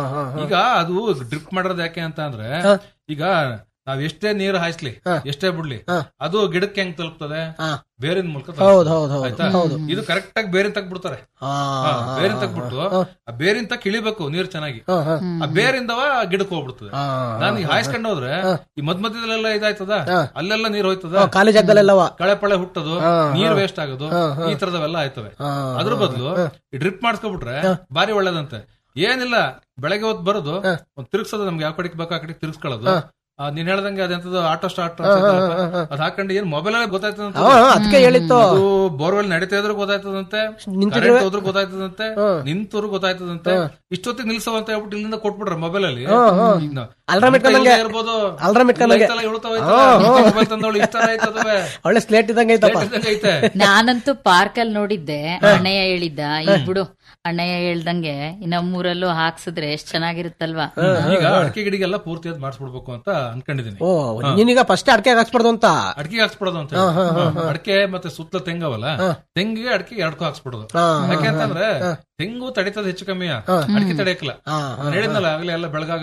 ಈಗ ಅದು ಡ್ರಿಪ್ ಮಾಡೋದ್ ಯಾಕೆ ಅಂತ ಅಂದ್ರೆ ಈಗ ನಾವ್ ಎಷ್ಟೇ ನೀರು ಹಾಯಿಸ್ಲಿ ಎಷ್ಟೇ ಬಿಡ್ಲಿ ಅದು ಗಿಡಕ್ಕೆ ಹೆಂಗ್ ತಲುಪ್ತದೆ ಬೇರಿನ ಮೂಲಕ ತಲುಪ್ತದೆ. ಹೌದು ಹೌದು ಹೌದು ಆಯ್ತಾ ಇದು ಕರೆಕ್ಟ್ ಆಗಿ ಬೇರಿನ ತಗ್ಬಿಡ್ತಾರೆ ಹಾ, ಬೇರಿನ ತಗ್ಬಿಟ್ಟು ಆ ಬೇರಿನ ತಕ್ ಇಳಿಬೇಕು ನೀರ್ ಚೆನ್ನಾಗಿ ಹಾ, ಹಾ. ಆ ಬೇರಿಂದವ ಗಿಡಕ್ಕೆ ಹೋಗ್ಬಿಡ್ತದೆ ಹಾ. ನಾನು ಈಗ ಹಾಯಿಸ್ಕೊಂಡು ಹೋದ್ರೆ ಈ ಮಧ್ಯ ಮಧ್ಯದಲ್ಲೆಲ್ಲ ಇದಾಯ್ತದ ಅಲ್ಲೆಲ್ಲ ನೀರ್ ಹೋಯ್ತದ ಖಾಲಿ ಜಾಗದಲ್ಲೆಲ್ಲವ ಕಳೆ ಪಳೆ ಹುಟ್ಟೋದು ನೀರ್ ವೇಸ್ಟ್ ಆಗೋದು ಈ ತರದವೆಲ್ಲ ಆಯ್ತವೆ ಅದ್ರ ಬದಲು ಡ್ರಿಪ್ ಮಾಡಿಸ್ಕೊಬಿಟ್ರೆ ಬಾರಿ ಒಳ್ಳೇದಂತೆ ಏನಿಲ್ಲ ಬೆಳಗ್ಗೆ ಹೊತ್ತು ಬರೋದು ಒಂದ್ ತಿರ್ಗ್ಸೋದು ನಮ್ಗೆ ಯಾವ ಕಡೆಗೆ ಬೇಕೋ ಆ ಕಡೆಗೆ ತಿರ್ಗಿಸ್ಕೊಳ್ಳೋದು ಆ, ನೀನ್ ಹೇಳ್ದಂಗೆ ಅದೆಂತದ್ದು ಆಟೋ ಸ್ಟಾರ್ಟ್ ಅದ್ ಹಾಕೊಂಡು ಏನ್ ಮೊಬೈಲ್ ಅಲ್ಲಿ ಗೊತ್ತಾಯ್ತದಂತೆ ಹಾ, ಹಾ, ಅದಕ್ಕೆ ಹೇಳಿತ್ತು ಅದು ಬೋರ್ವೆಲ್ ನಡೀತಾ ಇದ್ರು ಗೊತ್ತಾಯ್ತದಂತೆ ಕರೆಂಟ್ ಹೋದ್ರು ಗೊತ್ತಾಯ್ತದಂತೆ ನಿಂತರು ಗೊತ್ತಾಯ್ತದಂತೆ ಇಷ್ಟೊತ್ತಿಗೆ ನಿಲ್ಸವ ಅಂತ ಹೇಳ್ಬಿಟ್ಟು ಇಲ್ಲಿಂದ ಕೊಟ್ಬಿಟ್ರೆ ಮೊಬೈಲ್ ಅಲ್ಲಿ ಈಗ ನಾವು ಅಲ್ರಾಮ್ ನಮ್ ಕೈಲಿ ಇಟ್ಕೊಂಡಂಗೆ. ಇರ್ಬೋದು ಅಲ್ರಾಮ್ ಇಟ್ಕೊಂಡಂಗೆ. ಲೈಟ್ ಎಲ್ಲ ಇಳ್ತಾವ ಮೊಬೈಲ್ ತಂದವಳು ಇಷ್ಟ ಆಯ್ತದವೆ ಒಳ್ಳೆ ಸ್ಲೇಟ್ ಇದ್ದಂಗೆ ಐತಪ್ಪ ಲೈಟ್ ಇದ್ದಂಗೆ ಐತೆ ನಾನಂತೂ ಪಾರ್ಕ್ ಅಲ್ಲಿ ನೋಡಿದ್ದೆ ಅಣ್ಣಯ್ಯ ಹೇಳಿದ್ದ ಈಗ ಬಿಡು ಅಣ್ಣಯ್ಯ ಹೇಳ್ದಂಗೆ ನಮ್ಮೂರಲ್ಲೂ ಹಾಕ್ಸಿದ್ರೆ ಎಷ್ಟ್ ಚೆನ್ನಾಗಿರುತ್ತಲ್ವಾ ಈಗ ಅಡಿಕೆ ಗಿಡಿಗೆಲ್ಲ ಪೂರ್ತಿ ಅದ್ ಮಾಡಿಸ್ಬಿಡ್ಬೇಕು ಅಂತ ಅನ್ಕೊಂಡಿದೀನಿ ಓ ನೀನೀಗ ಫಸ್ಟ್ ಅಡಕೆ ಹಾಕ್ಸ್ಬಾರ್ದು ಅಂತ ಅಡಿಕೆ ಹಾಕ್ಸ್ಬಿಡೋದು ಅಂತ ಅಡಿಕೆ ಮತ್ತೆ ಸುತ್ತಲ ತೆಂಗವಲ್ಲ ತೆಂಗಿಗೆ ಅಡಿಕೆ ಎಡ್ಕೊ ಹಾಕ್ಸ್ಬಿಡೋದು ಯಾಕೆ ಅಂತಂದ್ರೆ ತೆಂಗು ತಡಿತದ ಹೆಚ್ಚು ಕಮ್ಮಿಯ ಅಡಿಕೆ ತಡೆಯಕ್ಲ ನಾನ್ ಹೇಳಿದ್ನಲ್ಲ ಆಗ್ಲೇ ಎಲ್ಲ ಬೆಳಗಾಗ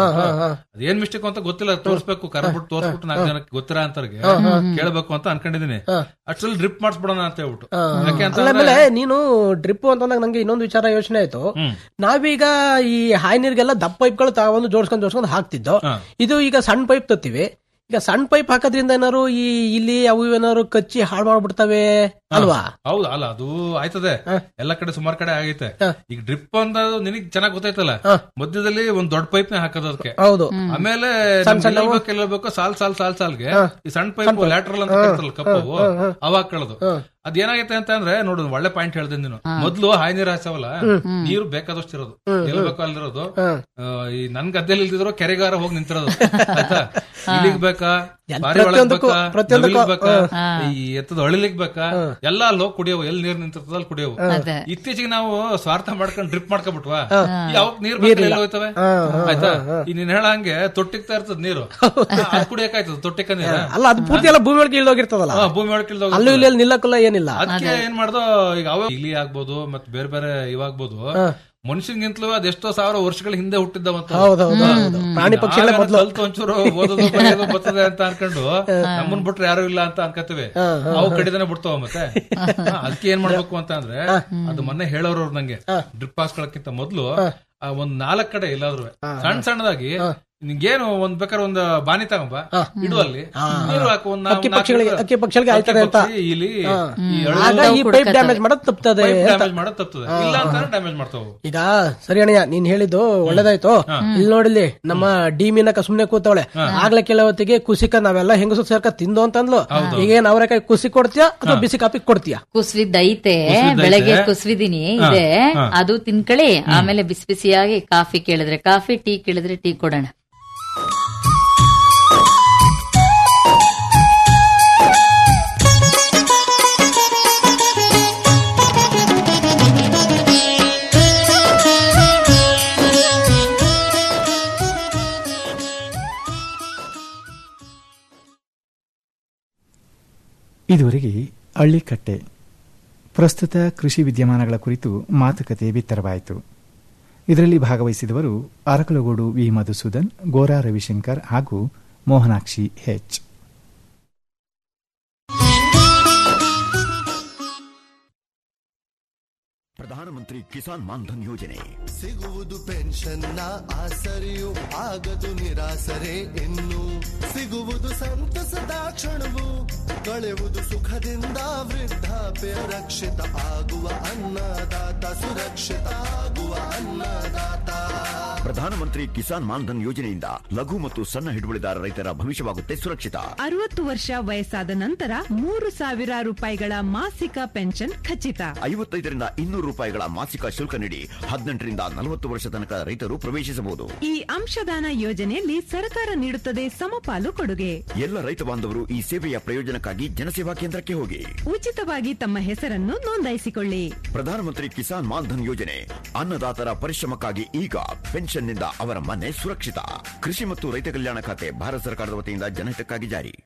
ಅದೇನ್ ಮಿಸ್ಟೇಕ್ ಅಂತ ಗೊತ್ತಿಲ್ಲ ತೋರ್ಸ್ಬೇಕು ಕರ್ಬಿಟ್ಟು ತೋರ್ಸ್ಬಿಟ್ಟು ನಾಲ್ಕು ಜನಕ್ಕೆ ಗೊತ್ತಿರ ಅಂತರ್ಗೆ ಕೇಳ್ಬೇಕು ಅಂತ ಅನ್ಕೊಂಡಿದೀನಿ ಅಷ್ಟ್ರಲ್ಲಿ ಡ್ರಿಪ್ ಮಾಡಿಸ್ಬಿಡೋಣ ಅಂತ ಹೇಳ್ಬಿಟ್ಟು ಯಾಕೆ ಅಂತ ಆಮೇಲೆ ನೀನು ಡ್ರಿಪ್ ಅಂತಂದಾಗ ನಂಗೆ ಇನ್ನೊಂದು ವಿಚಾರ ಯೋಚನೆ ಆಯ್ತು ನಾವೀಗ ಈ ಹಾಯ್ ನೀರ್ಗೆಲ್ಲ ದಪ್ಪ ಪೈಪ್ಗಳು ತಗೊಂಡು ಜೋಡ್ಸ್ಕೊಂಡ್ ಜೋಡ್ಸ್ಕೊಂಡ್ ಹಾಕ್ತಿದ್ದೋ ಇದು ಈಗ ಸಣ್ಣ ಪೈಪ್ ತತ್ತೀವಿ ಈಗ ಸಣ್ಣ ಪೈಪ್ ಹಾಕೋದ್ರಿಂದ ಏನಾರು ಈ ಇಲ್ಲಿ ಅವು ಇವು ಏನಾರು ಕಚ್ಚಿ ಹಾಳು ಮಾಡ್ಬಿಡ್ತವೆ ಅಲ್ವಾ ಹೌದು ಅಲ್ಲ ಅದು ಆಯ್ತದೆ ಎಲ್ಲ ಕಡೆ ಸುಮಾರು ಕಡೆ ಆಗೈತೆ ಈಗ ಡ್ರಿಪ್ ಅಂತ ನಿನಗ್ ಚೆನ್ನಾಗ್ ಗೊತ್ತಾಯ್ತಲ್ಲ ಮಧ್ಯದಲ್ಲಿ ಒಂದ್ ದೊಡ್ಡ ಪೈಪ್ ನ ಹಾಕೋದು ಅದಕ್ಕೆ ಹೌದು ಆಮೇಲೆ ಎಲ್ಲಬೇಕು ಸಾಲ್ ಸಾಲ್ ಸಾಲ್ ಸಾಲ್ಗೆ ಈ ಸಣ್ಣ ಪೈಪ್ ಲ್ಯಾಟ್ರಲ್ ಅಂತ ಕರಿತಾರಲ್ಲ ಕಪ್ಪು ಅವ ಹಾಕೊಳ್ಳೋದು ಅದೇನಾಗೈತೆ ಅಂತ ಅಂದ್ರೆ ನೋಡು ಒಳ್ಳೆ ಪಾಯಿಂಟ್ ಹೇಳ್ದೆ ನೀನು ಮೊದ್ಲು ಹಾಯ್ ನೀರ್ ಹಾಸವಲ್ಲ ನೀರು ಬೇಕಾದಷ್ಟು ಇರೋದು ಎಲ್ಲಿ ಬೇಕೋ ಅಲ್ಲಿರೋದು ಆ, ಈ ನನ್ ಗದ್ದೆಲಿ ಇಲ್ದಿದ್ರು ಕೆರೆಗಾರ ಹೋಗಿ ನಿಂತಿರೋದು ಆಯ್ತಾ ಇಲ್ಲಿಗ್ ಬೇಕಾ ಬಾರಿ ಒಳಗ್ ಪ್ರತಿಯೊಂದಕ್ಕೂ- ಬೇಕಾ ಪ್ರತಿಯೊಂದಕ್ಕೂ, ನವಿಲಿಗ್ ಬೇಕಾ ಈ ಎತ್ತದ ಅಳಿಲಿಗ್ ಬೇಕಾ ಎಲ್ಲ ಅಲ್ಲಿ ಹೋಗಿ ಕುಡಿಯವು ಎಲ್ಲಿ ನೀರ್ ನಿಂತಿರ್ತದ ಅಲ್ಲಿ ಕುಡಿಯವು ಅದೇ. ಇತ್ತೀಚೆಗೆ ನಾವು ಸ್ವಾರ್ಥ ಮಾಡ್ಕೊಂಡು ಡ್ರಿಪ್ ಮಾಡ್ಕೊಬಿಟ್ವಾ ಯಾವ ನೀರ್ ಬೇಕು ಎಲ್ಲಿ ಹೋಯ್ತವೆ ಆಯ್ತಾ ಈ ನೀನ್ ಹೇಳಂಗೆ ತೊಟ್ಟಿಗ್ತಾ ಇರ್ತದ ನೀರು ಅದ್ ಕುಡಿಯಕಾಯ್ತದ ತೊಟ್ಟಿಕ ನೀರ ಅಲ್ಲ ಅದು ಪೂರ್ತಿ ಎಲ್ಲ ಭೂಮಿ ಒಳಗೆ ಇಳ್ದೋಗಿರ್ತದಲ್ಲ ಹಾ, ಭೂಮಿ ಒಳಗೆ ಇಳ್ದೋಗುತ್ತೆ. ಅಲ್ಲೂ ಇಲ್ಲಿ ನಿಲ್ಲಕ್ಕಲ್ಲ ಏನಿಲ್ಲ ಅದಕ್ಕೆ ಏನ್ ಮಾಡ್ದೋ ಈಗ ಅವ ಇಲಿ ಆಗ್ಬೋದು ಮತ್ ಬೇರೆ ಬೇರೆ ಇವಾಗ್ಬೋದು ಮನುಷ್ಯನ್ಗಿಂತಲೂ ಅದೆಷ್ಟೋ ಸಾವಿರ ವರ್ಷಗಳ ಹಿಂದೆ ಹುಟ್ಟಿದ್ದವಂತ ಹೌದೌದು ಹೌದು. ಪ್ರಾಣಿ ಪಕ್ಷಿಗಳೇ ಮೊದ್ಲು ಕಲ್ತು ಒಂಚೂರು ಓದೋದು ಬರೆಯೋದು ಬರ್ತದೆ ಅಂತ ಅನ್ಕೊಂಡು ನಮ್ಮನ್ ಬಿಟ್ರೆ ಯಾರು ಇಲ್ಲ ಅಂತ ಅನ್ಕೋತೀವಿ ಅವು ಕಡಿದನೆ ಬಿಡ್ತಾವ ಮತ್ತೆ ಹಾ, ಅದಕ್ಕೆ ಏನ್ ಮಾಡ್ಬೇಕು ಅಂತ ಅಂದ್ರೆ ಅದು ಮೊನ್ನೆ ಹೇಳೋರು ಅವ್ರು ನಂಗೆ ಡ್ರಿಪ್ ಹಾಕ್ಸ್ಕೊಳಕ್ಕಿಂತ ಮೊದ್ಲು ಆ ಒಂದ್ ನಾಲ್ಕ್ ಕಡೆ ಎಲ್ಲಾದ್ರೂ ಸಣ್ಣ ಸಣ್ಣದಾಗಿ ನಿಂಗೇನು ಒಂದ್ ಬೇಕಾದ್ರೆ ಒಂದ್ ಬಾನಿ ತಗೊಂಬ ಇಡು ಅಲ್ಲಿ ನೀರು ಹಾಕು ಒಂದ್ ನಾಲ್ಕು- ಅಕ್ಕಿ ಪಕ್ಷಿಗಳಿಗೆ ನಾಲ್ಕು ಅಕ್ಕಿ ಪಕ್ಷಿಗಳಿಗೆ ಅಕ್ಕಿ ಆಯ್ತದೆ ಅಂತ ಪಕ್ಷಿ, ಇಲಿ ಈ ಆಗ ಈ ಪೈಪ್ ಡ್ಯಾಮೇಜ್ ಮಾಡೋದು ತಪ್ತದೆ ಅಂತ. ಡ್ಯಾಮೇಜ್ ಮಾಡೋದು ತಪ್ತದೆ ಇಲ್ಲ ಅಂತ ಡ್ಯಾಮೇಜ್ ಮಾಡ್ತಾವು ಈಗ ಸರಿ ಅಣ್ಣಯ್ಯ ನೀನ್ ಹೇಳಿದ್ದು ಒಳ್ಳೇದಾಯ್ತು ಇಲ್ಲಿ ನೋಡಿಲಿ ನಮ್ಮ ಡಿ ಮೀನಕ ಸುಮ್ನೆ ಕೂತವಳೆ ಆಗ್ಲೇ ಕೆಲವತ್ತಿಗೆ ಕುಸಿಕ ನಾವೆಲ್ಲ ಹೆಂಗಸು ಸೇರ್ಕ ತಿಂದು ಅಂತಂದ್ಲು ಈಗ ಏನ್ ಅವರೆಕಾಯಿ ಕುಸಿ ಕೊಡ್ತೀಯಾ ಅಥವಾ ಬಿಸಿ ಕಾಪಿ ಕೊಡ್ತೀಯಾ ಕುಸ್ವಿದ್ದೈತೆ ಕುಸ್ವಿದ್ದೈತೆ. ಬೆಳಗ್ಗೆ ಕುಸ್ವಿದೀನಿ ಇದೆ ಅದು ತಿನ್ಕಳಿ ಆಮೇಲೆ ಬಿಸಿ ಬಿಸಿಯಾಗಿ ಕಾಫಿ ಕೇಳಿದ್ರೆ ಕಾಫಿ ಟೀ ಕೇಳಿದ್ರೆ ಟೀ ಕೊಡೋಣ ಇದುವರೆಗೆ ಹಳ್ಳಿಕಟ್ಟೆ ಪ್ರಸ್ತುತ ಕೃಷಿ ವಿದ್ಯಮಾನಗಳ ಕುರಿತು ಮಾತುಕತೆ ಬಿತ್ತರವಾಯಿತು ಇದರಲ್ಲಿ ಭಾಗವಹಿಸಿದವರು ಅರಕಲಗೂಡು ವಿ ಮಧುಸೂದನ್ ಗೋರಾ ರವಿಶಂಕರ್ ಹಾಗೂ ಮೋಹನಾಕ್ಷಿ ಹೆಚ್ ಪ್ರಧಾನಮಂತ್ರಿ ಕಿಸಾನ್ ಮಾನ್ಧನ್ ಯೋಜನೆ ಸಿಗುವುದು ಪೆನ್ಷನ್ನ ಆಸರೆಯು ಆಗದು ನಿರಾಸರೆ ಇನ್ನು ಸಿಗುವುದು ಸಂತಸದ ಕ್ಷಣವು ಕಳೆವುದು ಸುಖದಿಂದ ವೃದ್ಧಾಪ್ಯ ರಕ್ಷಿತ ಆಗುವ ಅನ್ನದಾತ ಸುರಕ್ಷಿತ ಆಗುವ ಅನ್ನದಾತ ಪ್ರಧಾನಮಂತ್ರಿ ಕಿಸಾನ್ ಮಾನ್ಧನ್ ಯೋಜನೆಯಿಂದ ಲಘು ಮತ್ತು ಸಣ್ಣ ಹಿಡುವಳಿದಾರ ರೈತರ ಭವಿಷ್ಯವಾಗುತ್ತೆ ಸುರಕ್ಷಿತ ಅರವತ್ತು ವರ್ಷ ವಯಸ್ಸಾದ ನಂತರ ಮೂರು ಸಾವಿರ ರೂಪಾಯಿಗಳ ಮಾಸಿಕ ಪೆನ್ಷನ್ ಖಚಿತ ಐವತ್ತೈದರಿಂದ ಇನ್ನೂರು ರೂಪಾಯಿಗಳ ಮಾಸಿಕ ಶುಲ್ಕ ನೀಡಿ ಹದಿನೆಂಟರಿಂದ ನಲವತ್ತು ವರ್ಷ ತನಕ ರೈತರು ಪ್ರವೇಶಿಸಬಹುದು ಈ ಅಂಶದಾನ ಯೋಜನೆಯಲ್ಲಿ ಸರ್ಕಾರ ನೀಡುತ್ತದೆ ಸಮಪಾಲು ಕೊಡುಗೆ ಎಲ್ಲ ರೈತ ಬಾಂಧವರು ಈ ಸೇವೆಯ ಪ್ರಯೋಜನಕ್ಕಾಗಿ ಜನಸೇವಾ ಕೇಂದ್ರಕ್ಕೆ ಹೋಗಿ ಉಚಿತವಾಗಿ ತಮ್ಮ ಹೆಸರನ್ನು ನೋಂದಾಯಿಸಿಕೊಳ್ಳಿ ಪ್ರಧಾನಮಂತ್ರಿ ಕಿಸಾನ್ ಮಾನ್ಧನ್ ಯೋಜನೆ ಅನ್ನದಾತರ ಪರಿಶ್ರಮಕ್ಕಾಗಿ ಈಗ ಪೆನ್ಷನ್ನಿಂದ ಅವರ ಮನೆ ಸುರಕ್ಷಿತ ಕೃಷಿ ಮತ್ತು ರೈತ ಕಲ್ಯಾಣ ಖಾತೆ ಭಾರತ ಸರ್ಕಾರದ ವತಿಯಿಂದ ಜನಹಿತಕ್ಕಾಗಿ ಜಾರಿ